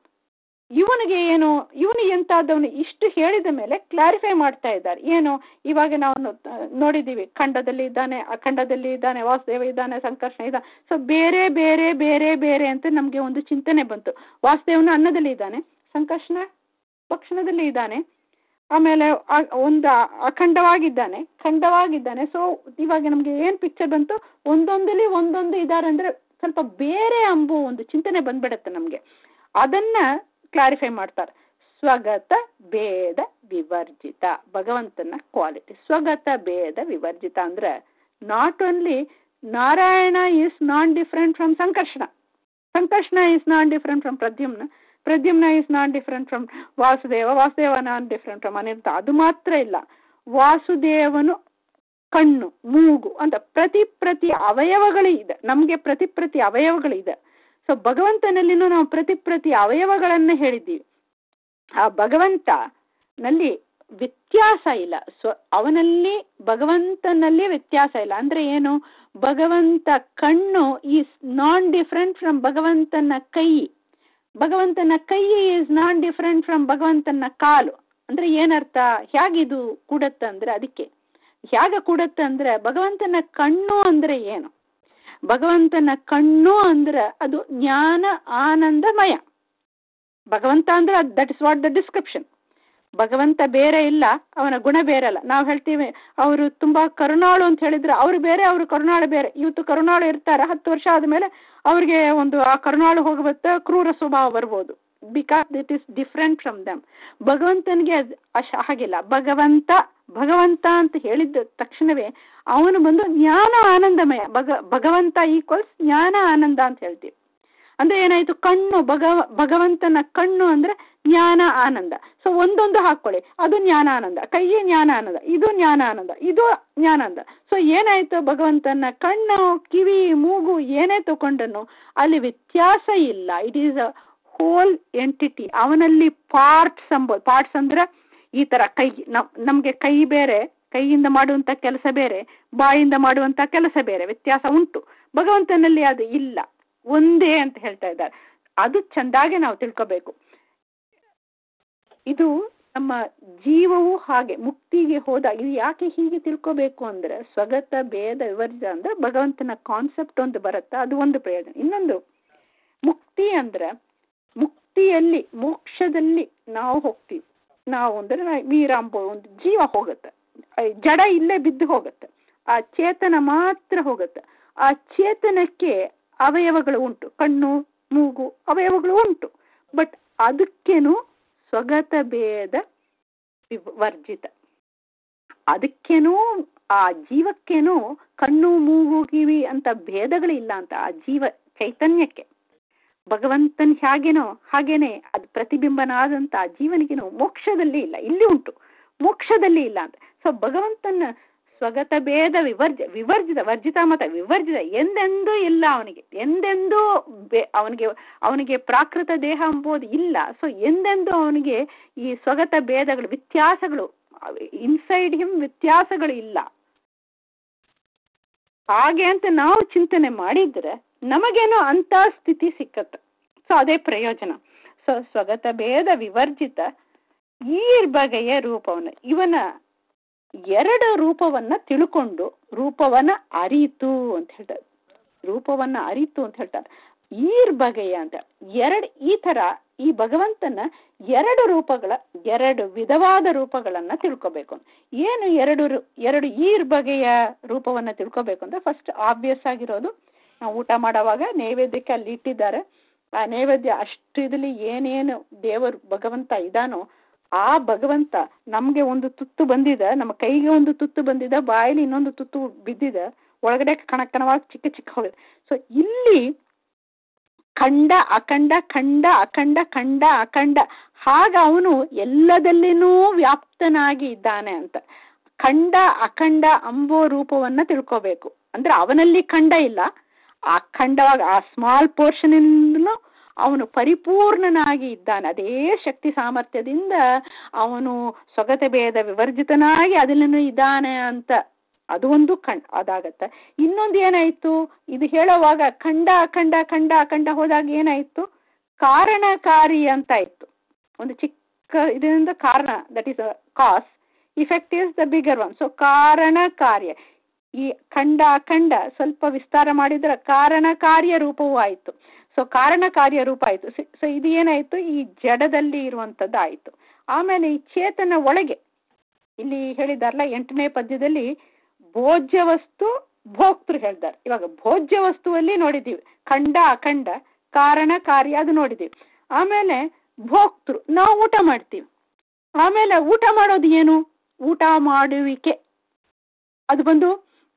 ಇವನಿಗೆ ಏನು ಇವನು ಎಂತಾದವನು ಇಷ್ಟು ಹೇಳಿದ ಮೇಲೆ ಕ್ಲಾರಿಫೈ ಮಾಡ್ತಾ ಇದ್ದಾರೆ ಏನು ಇವಾಗ ನಾವು ನೋ- ನೋಡಿದ್ದೀವಿ ಖಂಡದಲ್ಲಿ ಇದ್ದಾನೆ ಅಖಂಡದಲ್ಲಿ ಇದ್ದಾನೆ ವಾಸುದೇವ ಇದ್ದಾನೆ ಸಂಕರ್ಷಣ ಇದ್ದಾನೆ ಸೊ ಬೇರೆ ಬೇರೆ ಬೇರೆ ಬೇರೆ ಅಂತ ನಮಗೆ ಒಂದು ಚಿಂತನೆ ಬಂತು ವಾಸುದೇವನು ಅನ್ನದಲ್ಲಿ ಇದ್ದಾನೆ ಸಂಕರ್ಷಣ ಭಕ್ಷಣದಲ್ಲಿ ಇದ್ದಾನೆ ಆಮೇಲೆ ಆ- ಒಂದು ಅಖಂಡವಾಗಿದ್ದಾನೆ ಖಂಡವಾಗಿದ್ದಾನೆ ಸೊ ಇವಾಗ ನಮ್ಗೆ ಏನ್ ಪಿಕ್ಚರ್ ಬಂತು ಒಂದೊಂದಲ್ಲಿ ಒಂದೊಂದು ಇದ್ದಾರೆ ಅಂದ್ರೆ ಸ್ವಲ್ಪ ಬೇರೆ ಅಂಬು ಒಂದು ಚಿಂತನೆ ಬಂದ್ಬಿಡತ್ತೆ ನಮ್ಗೆ ಅದನ್ನ ಕ್ಲಾರಿಫೈ ಮಾಡ್ತಾರೆ ಸ್ವಗತ ಭೇದ ವಿವರ್ಜಿತ ಭಗವಂತನ ಕ್ವಾಲಿಟಿ ಸ್ವಗತ ಭೇದ ವಿವರ್ಜಿತ ಅಂದ್ರೆ not only Narayana is non different from Sankarshana Sankarshana is non different from Pradyumna Pradyumna is non different from Vasudeva Vasudeva non different from Aniruddha ಅದು ಮಾತ್ರ ಇಲ್ಲ ವಾಸುದೇವನು ಕಣ್ಣು ಮೂಗು ಅಂತ ಪ್ರತಿ ಪ್ರತಿ ಅವಯವಗಳು ಇದೆ ನಮಗೆ ಪ್ರತಿ ಪ್ರತಿ ಅವಯವಗಳಿದೆ ಸೊ ಭಗವಂತನಲ್ಲಿನೂ ನಾವು ಪ್ರತಿ ಪ್ರತಿ ಅವಯವಗಳನ್ನ ಹೇಳಿದ್ದೀವಿ ಆ ಭಗವಂತ ನಲ್ಲಿ ವ್ಯತ್ಯಾಸ ಇಲ್ಲ ಸ್ವ ಅವನಲ್ಲಿ ಭಗವಂತನಲ್ಲಿ ವ್ಯತ್ಯಾಸ ಇಲ್ಲ ಅಂದ್ರೆ ಏನು ಭಗವಂತ ಕಣ್ಣು ಈಸ್ ನಾನ್ ಡಿಫರೆಂಟ್ ಫ್ರಮ್ ಭಗವಂತನ ಕೈ ಭಗವಂತನ ಕೈ ಈಸ್ ನಾನ್ ಡಿಫರೆಂಟ್ ಫ್ರಮ್ ಭಗವಂತನ ಕಾಲು ಅಂದ್ರೆ ಏನರ್ಥ ಹೇಗಿದು ಕೂಡತ್ತೆ ಅಂದ್ರೆ ಅದಕ್ಕೆ ಹೇಗೆ ಕೂಡತ್ತೆ ಅಂದ್ರೆ ಭಗವಂತನ ಕಣ್ಣು ಅಂದ್ರೆ ಏನು ಭಗವಂತನ ಕಣ್ಣು ಅಂದ್ರೆ ಅದು ಜ್ಞಾನ ಆನಂದಮಯ ಭಗವಂತ ಅಂದ್ರೆ that is what the description ಭಗವಂತ ಬೇರೆ ಇಲ್ಲ ಅವನ ಗುಣ ಬೇರೆ ಅಲ್ಲ ನಾವು ಹೇಳ್ತೀವಿ ಅವರು ತುಂಬಾ ಕರುಣಾಳು ಅಂತ ಹೇಳಿದ್ರೆ ಅವ್ರು ಬೇರೆ ಅವರು ಕರುಣಾಳು ಬೇರೆ ಇವತ್ತು ಕರುಣಾಳು ಇರ್ತಾರೆ ಹತ್ತು ವರ್ಷ ಆದ್ಮೇಲೆ ಅವ್ರಿಗೆ ಒಂದು ಆ ಕರುಣಾಳು ಹೋಗ್ಬತ್ತೆ ಕ್ರೂರ ಸ್ವಭಾವ ಬರ್ಬೋದು because it is different from them ಭಗವಂತನಿಗೆ ಅದ್ ಅಶ್ ಹಾಗಿಲ್ಲ ಭಗವಂತ ಭಗವಂತ ಅಂತ ಹೇಳಿದ ತಕ್ಷಣವೇ ಅವನು ಬಂದು ಜ್ಞಾನ ಆನಂದಮಯ ಭಗ ಭಗವಂತ ಈಕ್ವಲ್ಸ್ ಜ್ಞಾನ ಆನಂದ ಅಂತ ಹೇಳ್ತೀವಿ ಅಂದ್ರೆ ಏನಾಯ್ತು ಕಣ್ಣು ಭಗವ ಭಗವಂತನ ಕಣ್ಣು ಅಂದ್ರೆ ಜ್ಞಾನ ಆನಂದ ಸೊ ಒಂದೊಂದು ಹಾಕೊಳ್ಳಿ ಅದು ಜ್ಞಾನ ಆನಂದ ಕೈ ಜ್ಞಾನ ಆನಂದ ಇದು ಜ್ಞಾನ ಆನಂದ ಇದು ಜ್ಞಾನಾನಂದ ಸೊ ಏನಾಯ್ತು ಭಗವಂತನ ಕಣ್ಣು ಕಿವಿ ಮೂಗು ಏನೇ ತಗೊಂಡನು ಅಲ್ಲಿ ವ್ಯತ್ಯಾಸ ಇಲ್ಲ it is a whole entity ಅವನಲ್ಲಿ ಪಾರ್ಟ್ಸ್ ಅಂಬೋದು ಪಾರ್ಟ್ಸ್ ಅಂದ್ರೆ ಈ ತರ ಕೈ ನಮ್ ನಮ್ಗೆ ಕೈ ಬೇರೆ ಕೈಯಿಂದ ಮಾಡುವಂತ ಕೆಲಸ ಬೇರೆ ಬಾಯಿಂದ ಮಾಡುವಂತ ಕೆಲಸ ಬೇರೆ ವ್ಯತ್ಯಾಸ ಉಂಟು ಭಗವಂತನಲ್ಲಿ ಅದು ಇಲ್ಲ ಒಂದೇ ಅಂತ ಹೇಳ್ತಾ ಇದ್ದಾರೆ ಅದು ಚಂದಾಗೆ ನಾವು ತಿಳ್ಕೋಬೇಕು ಇದು ನಮ್ಮ ಜೀವವು ಹಾಗೆ ಮುಕ್ತಿಗೆ ಹೋದ ಇದು ಯಾಕೆ ಹೀಗೆ ತಿಳ್ಕೋಬೇಕು ಅಂದ್ರೆ ಸ್ವಗತ ಭೇದ ವಿವರ್ಜ ಅಂದ್ರೆ ಭಗವಂತನ ಕಾನ್ಸೆಪ್ಟ್ ಒಂದು ಬರುತ್ತೆ ಅದು ಒಂದು ಪ್ರಯೋಜನ ಇನ್ನೊಂದು ಮುಕ್ತಿ ಅಂದ್ರೆ ಮುಕ್ತಿಯಲ್ಲಿ ಮೋಕ್ಷದಲ್ಲಿ ನಾವು ಹೋಗ್ತೀವಿ ನಾವು ಅಂದ್ರೆ ವೀರಾಂಬ ಒಂದು ಜೀವ ಹೋಗುತ್ತೆ ಜಡ ಇಲ್ಲೇ ಬಿದ್ದು ಹೋಗುತ್ತೆ ಆ ಚೇತನ ಮಾತ್ರ ಹೋಗುತ್ತೆ ಆ ಚೇತನಕ್ಕೆ ಅವಯವಗಳು ಉಂಟು ಕಣ್ಣು ಮೂಗು ಅವಯವಗಳು ಉಂಟು ಬಟ್ ಅದಕ್ಕೇನು ಸ್ವಗತ ಭೇದ ವರ್ಜಿತ ಅದಕ್ಕೇನು ಆ ಜೀವಕ್ಕೇನು ಕಣ್ಣು ಮೂಗು ಕಿವಿ ಅಂತ ಭೇದಗಳಿಲ್ಲ ಅಂತ ಆ ಜೀವ ಚೈತನ್ಯಕ್ಕೆ ಭಗವಂತನ್ ಹೇಗೇನೋ ಹಾಗೇನೆ ಅದು ಪ್ರತಿಬಿಂಬನಾದಂತ ಜೀವನಿಗೇನು ಮೋಕ್ಷದಲ್ಲಿ ಇಲ್ಲ ಇಲ್ಲಿ ಉಂಟು ಮೋಕ್ಷದಲ್ಲಿ ಇಲ್ಲ ಅಂತ ಸೊ ಭಗವಂತನ ಸ್ವಗತ ಭೇದ ವಿವರ್ಜ ವಿವರ್ಜಿತ ವರ್ಜಿತ ಮತ ವಿವರ್ಜಿತ ಎಂದೆಂದೂ ಇಲ್ಲ ಅವನಿಗೆ ಎಂದೆಂದೂ ಅವನಿಗೆ ಅವನಿಗೆ ಪ್ರಾಕೃತ ದೇಹ ಎಂಬುದು ಇಲ್ಲ ಸೊ ಎಂದೆಂದೂ ಅವನಿಗೆ ಈ ಸ್ವಗತ ಭೇದಗಳು ವ್ಯತ್ಯಾಸಗಳು ಇನ್ಸೈಡ್ ಹಿಮ್ ವ್ಯತ್ಯಾಸಗಳು ಇಲ್ಲ ಹಾಗೆ ಅಂತ ನಾವು ಚಿಂತನೆ ಮಾಡಿದ್ರೆ ನಮಗೇನೋ ಅಂತ ಸ್ಥಿತಿ ಸಿಕ್ಕತ್ತೆ ಸೊ ಅದೇ ಪ್ರಯೋಜನ ಸೊ ಸ್ವಗತ ಭೇದ ವಿವರ್ಜಿತ ಈ ಬಗೆಯ ರೂಪವನ್ನು ಇವನ ಎರಡು ರೂಪವನ್ನ ತಿಳ್ಕೊಂಡು ರೂಪವನ್ನ ಅರಿತು ಅಂತ ಹೇಳ್ತಾರೆ ರೂಪವನ್ನ ಅರಿತು ಅಂತ ಹೇಳ್ತಾರೆ ಈರ್ ಬಗೆಯ ಅಂತ ಎರಡು ಈ ತರ ಈ ಭಗವಂತನ ಎರಡು ರೂಪಗಳ ಎರಡು ವಿಧವಾದ ರೂಪಗಳನ್ನ ತಿಳ್ಕೊಬೇಕು ಏನು ಎರಡು ಎರಡು ಈರ್ ಬಗೆಯ ರೂಪವನ್ನ ತಿಳ್ಕೊಬೇಕು ಅಂದ್ರೆ ಫಸ್ಟ್ ಆಬ್ವಿಯಸ್ ಆಗಿರೋದು ನಾವು ಊಟ ಮಾಡೋವಾಗ ನೈವೇದ್ಯಕ್ಕೆ ಅಲ್ಲಿ ಇಟ್ಟಿದ್ದಾರೆ ಆ ನೈವೇದ್ಯ ಅಷ್ಟು ಇದ್ರಲ್ಲಿ ಏನೇನು ದೇವರು ಭಗವಂತ ಇದಾನೋ ಆ ಭಗವಂತ ನಮ್ಗೆ ಒಂದು ತುತ್ತು ಬಂದಿದೆ ನಮ್ಮ ಕೈಗೆ ಒಂದು ತುತ್ತು ಬಂದಿದೆ ಬಾಯಲ್ಲಿ ಇನ್ನೊಂದು ತುತ್ತು ಬಿದ್ದಿದೆ ಒಳಗಡೆ ಕಣಕಣವಾಗಿ ಚಿಕ್ಕ ಚಿಕ್ಕ ಹೋಗಿದೆ ಸೊ ಇಲ್ಲಿ ಖಂಡ ಅಖಂಡ ಖಂಡ ಅಖಂಡ ಖಂಡ ಅಖಂಡ ಹಾಗ ಅವನು ಎಲ್ಲದಲ್ಲಿನೂ ವ್ಯಾಪ್ತನಾಗಿ ಇದ್ದಾನೆ ಅಂತ ಖಂಡ ಅಖಂಡ ಅಂಬೋ ರೂಪವನ್ನ ತಿಳ್ಕೋಬೇಕು ಅಂದ್ರೆ ಅವನಲ್ಲಿ ಖಂಡ ಇಲ್ಲ ಆ ಖಂಡವಾಗಿ ಆ ಸ್ಮಾಲ್ ಪೋರ್ಷನ್ ಇಂದಲೂ ಅವನು ಪರಿಪೂರ್ಣನಾಗಿ ಇದ್ದಾನೆ ಅದೇ ಶಕ್ತಿ ಸಾಮರ್ಥ್ಯದಿಂದ ಅವನು ಸ್ವಗತ ಭೇದ ವಿವರ್ಜಿತನಾಗಿ ಅದನ್ನು ಇದ್ದಾನೆ ಅಂತ ಅದು ಒಂದು ಕಣ್ ಅದಾಗತ್ತೆ ಇನ್ನೊಂದು ಏನಾಯ್ತು ಇದು ಹೇಳೋವಾಗ ಖಂಡ ಅಖಂಡ ಖಂಡ ಅಖಂಡ ಹೋದಾಗ ಏನಾಯ್ತು ಕಾರಣಕಾರಿ ಅಂತ ಇತ್ತು ಒಂದು ಚಿಕ್ಕ ಇದರಿಂದ ಕಾರಣ that is cause effect is the bigger one so ಕಾರಣ ಕಾರ್ಯ ಈ ಖಂಡ ಅಖಂಡ ಸ್ವಲ್ಪ ವಿಸ್ತಾರ ಮಾಡಿದ್ರೆ ಕಾರಣ ಕಾರ್ಯ ರೂಪವೂ ಆಯಿತು ಸೊ ಕಾರಣ ಕಾರ್ಯ ರೂಪ ಆಯಿತು ಸೊ ಇದು ಏನಾಯಿತು ಈ ಜಡದಲ್ಲಿ ಇರುವಂಥದ್ದು ಆಯಿತು ಆಮೇಲೆ ಈ ಚೇತನ ಒಳಗೆ ಇಲ್ಲಿ ಹೇಳಿದಾರಲ್ಲ ಎಂಟನೇ ಪದ್ಯದಲ್ಲಿ ಭೋಜ್ಯ ವಸ್ತು ಭೋಕ್ತೃ ಹೇಳ್ತಾರೆ ಇವಾಗ ಭೋಜ್ಯ ವಸ್ತುವಲ್ಲಿ ನೋಡಿದ್ದೀವಿ ಖಂಡ ಅಖಂಡ ಕಾರಣ ಕಾರ್ಯ ಅದು ನೋಡಿದ್ದೀವಿ ಆಮೇಲೆ ಭೋಕ್ತೃ ನಾವು ಊಟ ಮಾಡ್ತೀವಿ ಆಮೇಲೆ ಊಟ ಮಾಡೋದು ಏನು ಊಟ ಮಾಡುವಿಕೆ ಅದು ಬಂದು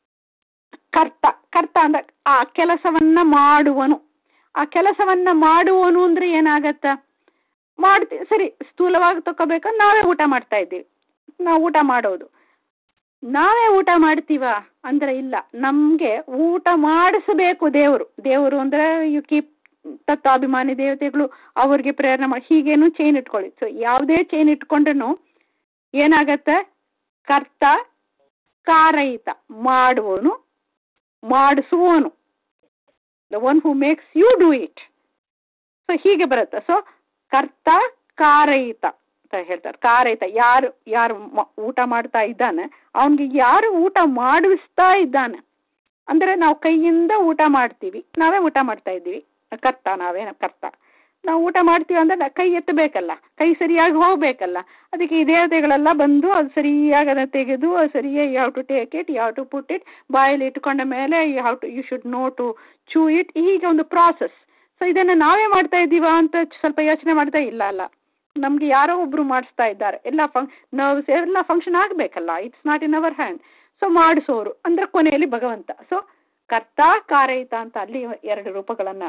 ಕರ್ತ ಕರ್ತ ಅಂದ್ರೆ ಆ ಕೆಲಸವನ್ನ ಮಾಡುವನು ಆ ಕೆಲಸವನ್ನ ಮಾಡುವನು ಅಂದ್ರೆ ಏನಾಗತ್ತ ಮಾಡ್ತೀವಿ ಸರಿ ಸ್ಥೂಲವಾಗಿ ತಗೋಬೇಕಂದ್ರೆ ನಾವೇ ಊಟ ಮಾಡ್ತಾ ಇದ್ದೀವಿ ನಾವು ಊಟ ಮಾಡೋದು ನಾವೇ ಊಟ ಮಾಡ್ತೀವ ಅಂದ್ರೆ ಇಲ್ಲ ನಮ್ಗೆ ಊಟ ಮಾಡಿಸಬೇಕು ದೇವರು ದೇವರು ಅಂದ್ರೆ ಯು ಕೀಪ್ ತತ್ವಾಭಿಮಾನಿ ದೇವತೆಗಳು ಅವ್ರಿಗೆ ಪ್ರೇರಣೆ ಮಾಡಿ ಹೀಗೇನು ಚೈನ್ ಇಟ್ಕೊಳ್ಳಿ ಸೊ ಯಾವುದೇ ಚೈನ್ ಇಟ್ಕೊಂಡ್ರು ಏನಾಗತ್ತೆ ಕರ್ತ ಕಾರಯಿತ ಮಾಡುವನು ಮಾಡಿಸುವನು the one who makes you do it so ಹೀಗೆ ಬರುತ್ತೆ ಸೊ ಕರ್ತ ಕಾರಯಿತ ಅಂತ ಹೇಳ್ತಾರೆ ಕಾರಯಿತ ಯಾರು ಯಾರು ಊಟ ಮಾಡ್ತಾ ಇದ್ದಾನೆ ಅವನಿಗೆ ಯಾರು ಊಟ ಮಾಡಿಸ್ತಾ ಇದ್ದಾನೆ ಅಂದ್ರೆ ನಾವು ಕೈಯಿಂದ ಊಟ ಮಾಡ್ತೀವಿ ನಾವೇ ಊಟ ಮಾಡ್ತಾ ಇದ್ದೀವಿ ಕರ್ತ ನಾವೇ ಕರ್ತ ನಾವು ಊಟ ಮಾಡ್ತೀವಿ ಅಂದ್ರೆ ನ- ಕೈ ಎತ್ತಬೇಕಲ್ಲ ಕೈ ಸರಿಯಾಗಿ ಹೋಗ್ಬೇಕಲ್ಲ ಅದಕ್ಕೆ ಈ ದೇವತೆಗಳೆಲ್ಲ ಬಂದು ಅದು ಸರಿಯಾಗಿ ಅದನ್ನು ತೆಗೆದು ಅದು ಸರಿಯಾಗಿ ಯಾವ ಟು ಟೇಕ್ ಇಟ್ ಯಾವ ಟು ಪುಟ್ ಇಟ್ ಬಾಯಲ್ಲಿ ಇಟ್ಕೊಂಡ ಮೇಲೆ ಯಾವ to you should know to chew it ಹೀಗೆ ಒಂದು ಪ್ರಾಸೆಸ್ ಸೊ ಇದನ್ನು ನಾವೇ ಮಾಡ್ತಾ ಇದ್ದೀವಾ ಅಂತ ಸ್ವಲ್ಪ ಯೋಚನೆ ಮಾಡ್ತಾ ಇಲ್ಲ ಅಲ್ಲ ನಮಗೆ ಯಾರೋ ಒಬ್ರು ಮಾಡಿಸ್ತಾ ಇದ್ದಾರೆ ಎಲ್ಲ ಫಂಕ್ ನರ್ವ್ಸ್ ಎಲ್ಲ ಫಂಕ್ಷನ್ ಆಗಬೇಕಲ್ಲ it's not in our hand so ಮಾಡಿಸೋರು ಅಂದ್ರೆ ಕೊನೆಯಲ್ಲಿ ಭಗವಂತ ಸೊ ಕರ್ತ ಕಾರಯಿತ ಅಂತ ಅಲ್ಲಿ ಎರಡು ರೂಪಗಳನ್ನು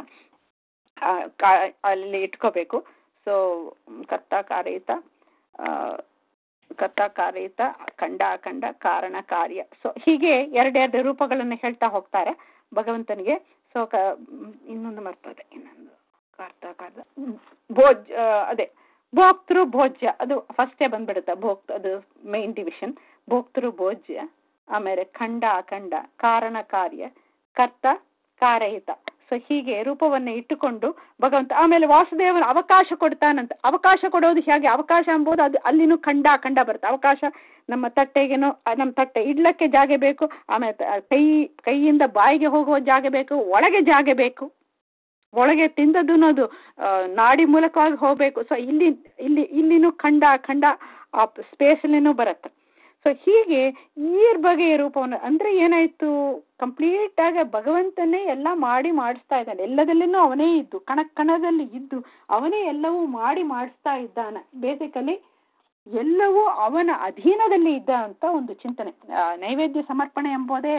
ಅಲ್ಲಿ ಇಟ್ಕೋಬೇಕು ಸೊ ಕರ್ತ ಕಾರಯಿತ ಆ, ಕರ್ತ ಕಾರಯಿತ ಖಂಡ ಅಖಂಡ ಕಾರಣ ಕಾರ್ಯ ಸೊ ಹೀಗೆ ಎರಡೆರಡು ರೂಪಗಳನ್ನು ಹೇಳ್ತಾ ಹೋಗ್ತಾರೆ ಭಗವಂತನಿಗೆ ಸೊ ಕ ಇನ್ನೊಂದು ಮರ್ತದೆ ಇನ್ನೊಂದು ಕರ್ತ ಕಾರ್ತ ಭೋಜ್ ಆ, ಅದೇ ಭೋಕ್ತೃ ಭೋಜ್ಯ ಅದು ಫಸ್ಟೇ ಬಂದ್ಬಿಡುತ್ತೆ ಭೋಕ್ ಅದು ಮೈನ್ ಡಿವಿಷನ್ ಭೋಕ್ತೃ ಭೋಜ್ಯ ಆಮೇಲೆ ಖಂಡ ಅಖಂಡ ಕಾರಣ ಕಾರ್ಯ ಕರ್ತ ಕಾರಯಿತ ಸೊ ಹೀಗೆ ರೂಪವನ್ನು ಇಟ್ಟುಕೊಂಡು ಭಗವಂತ ಆಮೇಲೆ ವಾಸುದೇವನ ಅವಕಾಶ ಕೊಡ್ತಾನಂತ ಅವಕಾಶ ಕೊಡೋದು ಹೇಗೆ ಅವಕಾಶ ಎಂಬುದು ಅದು ಅಲ್ಲಿನೂ ಖಂಡ ಖಂಡ ಬರುತ್ತೆ ಅವಕಾಶ ನಮ್ಮ ತಟ್ಟೆಗೇನೋ ಆ, ನಮ್ಮ ತಟ್ಟೆ ಇಡ್ಲಕ್ಕೆ ಜಾಗ ಬೇಕು ಆಮೇಲೆ ತ- ಕೈ ಕೈಯಿಂದ ಬಾಯಿಗೆ ಹೋಗುವ ಜಾಗ ಬೇಕು ಒಳಗೆ ಜಾಗ ಬೇಕು ಒಳಗೆ ತಿಂದದ್ದು ಅದು ಆ, ನಾಡಿ ಮೂಲಕವಾಗಿ ಹೋಗಬೇಕು ಸೊ ಇಲ್ಲಿ ಇಲ್ಲಿ ಇಲ್ಲಿನೂ ಖಂಡ ಖಂಡ ಆ ಸ್ಪೇಸಲ್ಲಿನೂ ಬರುತ್ತೆ ಸೊ ಹೀಗೆ ಈ ಬಗೆಯ ರೂಪವನ್ನು ಅಂದ್ರೆ ಏನಾಯ್ತು ಕಂಪ್ಲೀಟ್ ಆಗಿ ಭಗವಂತನೇ ಎಲ್ಲ ಮಾಡಿ ಮಾಡಿಸ್ತಾ ಇದ್ದಾನೆ ಎಲ್ಲದಲ್ಲಿನೂ ಅವನೇ ಇದ್ದು ಕಣ ಕಣದಲ್ಲಿ ಇದ್ದು ಅವನೇ ಎಲ್ಲವೂ ಮಾಡಿ ಮಾಡಿಸ್ತಾ ಇದ್ದಾನೆ ಬೇಸಿಕಲಿ ಎಲ್ಲವೂ ಅವನ ಅಧೀನದಲ್ಲಿ ಇದ್ದ ಅಂತ ಒಂದು ಚಿಂತನೆ ಆ, ನೈವೇದ್ಯ ಸಮರ್ಪಣೆ ಎಂಬುದೇ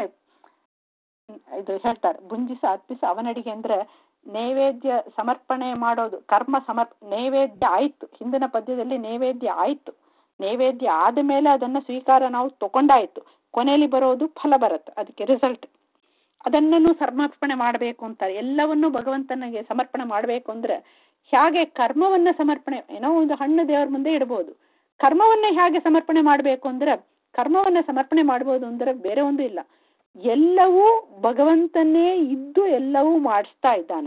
ಇದು ಹೇಳ್ತಾರೆ ಭುಂಜಿಸ ಅರ್ಪಿಸ ಅವನಡಿಗೆ ಅಂದ್ರೆ ನೈವೇದ್ಯ ಸಮರ್ಪಣೆ ಮಾಡೋದು ಕರ್ಮ ಸಮರ್ಪ ನೈವೇದ್ಯ ಆಯ್ತು ಹಿಂದಿನ ಪದ್ಯದಲ್ಲಿ ನೈವೇದ್ಯ ಆಯ್ತು ನೈವೇದ್ಯ ಆದ ಮೇಲೆ ಅದನ್ನ ಸ್ವೀಕಾರ ನಾವು ತಗೊಂಡಾಯ್ತು ಕೊನೆಯಲ್ಲಿ ಬರೋದು ಫಲ ಬರುತ್ತೆ ಅದಕ್ಕೆ ರಿಸಲ್ಟ್ ಅದನ್ನೂ ಸಮರ್ಪಣೆ ಮಾಡಬೇಕು ಅಂತಾರೆ ಎಲ್ಲವನ್ನೂ ಭಗವಂತನಿಗೆ ಸಮರ್ಪಣೆ ಮಾಡಬೇಕು ಅಂದ್ರೆ ಹೇಗೆ ಕರ್ಮವನ್ನ ಸಮರ್ಪಣೆ ಏನೋ ಒಂದು ಹಣ್ಣು ದೇವರ ಮುಂದೆ ಇಡಬಹುದು ಕರ್ಮವನ್ನೇ ಹೇಗೆ ಸಮರ್ಪಣೆ ಮಾಡಬೇಕು ಅಂದ್ರೆ ಕರ್ಮವನ್ನ ಸಮರ್ಪಣೆ ಮಾಡಬಹುದು ಅಂದ್ರೆ ಬೇರೆ ಒಂದು ಇಲ್ಲ ಎಲ್ಲವೂ ಭಗವಂತನೇ ಇದ್ದು ಎಲ್ಲವೂ ಮಾಡಿಸ್ತಾ ಇದ್ದಾನೆ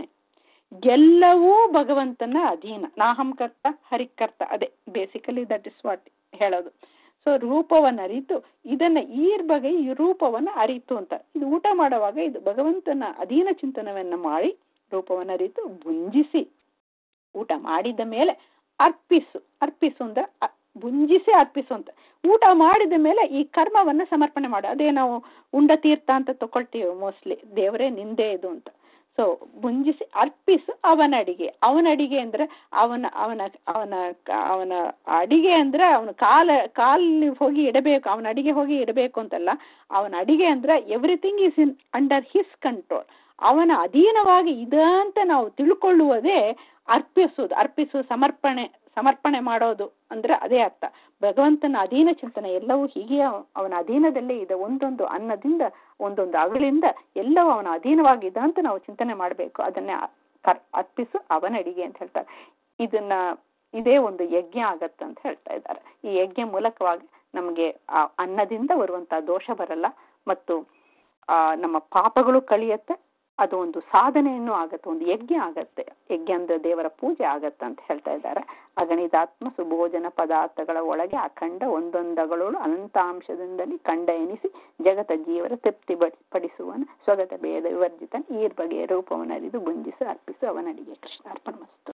ಎಲ್ಲವೂ ಭಗವಂತನ ಅಧೀನ ನಾಹಂ ಕರ್ತ ಹರಿಕರ್ತ ಅದೇ ಬೇಸಿಕಲಿ ದಟ್ ಇಸ್ ವಾಟ್ ಹೇಳೋದು ಸೊ ರೂಪವನ್ನು ಅರಿತು ಇದನ್ನ ಈ ಬಗೆ ಈ ರೂಪವನ್ನು ಅರಿತು ಅಂತ ಇದು ಊಟ ಮಾಡುವಾಗ ಇದು ಭಗವಂತನ ಅಧೀನ ಚಿಂತನವನ್ನ ಮಾಡಿ ರೂಪವನ್ನು ಅರಿತು ಭುಂಜಿಸಿ ಊಟ ಮಾಡಿದ ಮೇಲೆ ಅರ್ಪಿಸು ಅರ್ಪಿಸು ಅಂದ್ರೆ ಅ- ಭುಂಜಿಸಿ ಅರ್ಪಿಸು ಅಂತ ಊಟ ಮಾಡಿದ ಮೇಲೆ ಈ ಕರ್ಮವನ್ನ ಸಮರ್ಪಣೆ ಮಾಡು ಅದೇ ನಾವು ಉಂಡ ತೀರ್ಥ ಅಂತ ತಗೊಳ್ತೀವಿ ಮೋಸ್ಟ್ಲಿ ದೇವರೇ ನಿಂದೆ ಇದು ಅಂತ ಸೊ ಭುಂಜಿಸಿ ಅರ್ಪಿಸು ಅವನ ಅಡಿಗೆ ಅವನ ಅಡಿಗೆ ಅಂದ್ರೆ ಅವನ ಅವನ ಅವನ ಅವನ ಅಡಿಗೆ ಅಂದ್ರೆ ಅವನ ಕಾಲ ಕಾಲಿ ಹೋಗಿ ಇಡಬೇಕು ಅವನ ಅಡಿಗೆ ಹೋಗಿ ಇಡಬೇಕು ಅಂತಲ್ಲ ಅವನ ಅಡಿಗೆ ಅಂದ್ರೆ everything is in under his control ಅವನ ಅಧೀನವಾಗಿ ಇದೆ ಅಂತ ನಾವು ತಿಳ್ಕೊಳ್ಳುವುದೇ ಅರ್ಪಿಸುವುದು ಅರ್ಪಿಸು ಸಮರ್ಪಣೆ ಸಮರ್ಪಣೆ ಮಾಡೋದು ಅಂದ್ರೆ ಅದೇ ಅರ್ಥ ಭಗವಂತನ ಅಧೀನ ಚಿಂತನೆ ಎಲ್ಲವೂ ಹೀಗೆ ಅವನ ಅಧೀನದಲ್ಲೇ ಇದೆ ಒಂದೊಂದು ಅನ್ನದಿಂದ ಒಂದೊಂದು ಅಗಳಿಂದ ಎಲ್ಲವೂ ಅವನ ಅಧೀನವಾಗಿದೆ ಅಂತ ನಾವು ಚಿಂತನೆ ಮಾಡಬೇಕು ಅದನ್ನೇ ಕರ್ ಅರ್ಪಿಸು ಅವನ ಅಡಿಗೆ ಅಂತ ಹೇಳ್ತಾರೆ ಇದನ್ನ ಇದೇ ಒಂದು ಯಜ್ಞ ಆಗತ್ತೆ ಅಂತ ಹೇಳ್ತಾ ಇದ್ದಾರೆ ಈ ಯಜ್ಞ ಮೂಲಕವಾಗಿ ನಮಗೆ ಆ ಅನ್ನದಿಂದ ಬರುವಂತಹ ದೋಷ ಬರಲ್ಲ ಮತ್ತು ಆ ನಮ್ಮ ಪಾಪಗಳು ಕಳಿಯತ್ತೆ ಅದು ಒಂದು ಸಾಧನೆಯನ್ನು ಆಗತ್ತೆ ಒಂದು ಯಜ್ಞ ಆಗತ್ತೆ ಯಜ್ಞ ಅಂದ್ರೆ ದೇವರ ಪೂಜೆ ಆಗತ್ತೆ ಅಂತ ಹೇಳ್ತಾ ಇದ್ದಾರೆ ಅಗಣಿತಾತ್ಮ ಸುಭೋಜನ ಪದಾರ್ಥಗಳ ಒಳಗೆ ಅಖಂಡ ಒಂದೊಂದಗಳು ಅನಂತಾಂಶದಿಂದಲೇ ಕಂಡ ಎನಿಸಿ ಜಗತ ಜೀವರ ತೃಪ್ತಿ ಪಡಿಸುವನ ಸ್ವಗತ ಭೇದ ವಿವರ್ಜಿತ ಈ ಬಗೆಯ ರೂಪವನ್ನು ಅರಿದು ಭುಂಜಿಸಿ ಅರ್ಪಿಸು ಅವನಡಿಗೆ ಕೃಷ್ಣಾರ್ಪಣ ಮಸ್ತು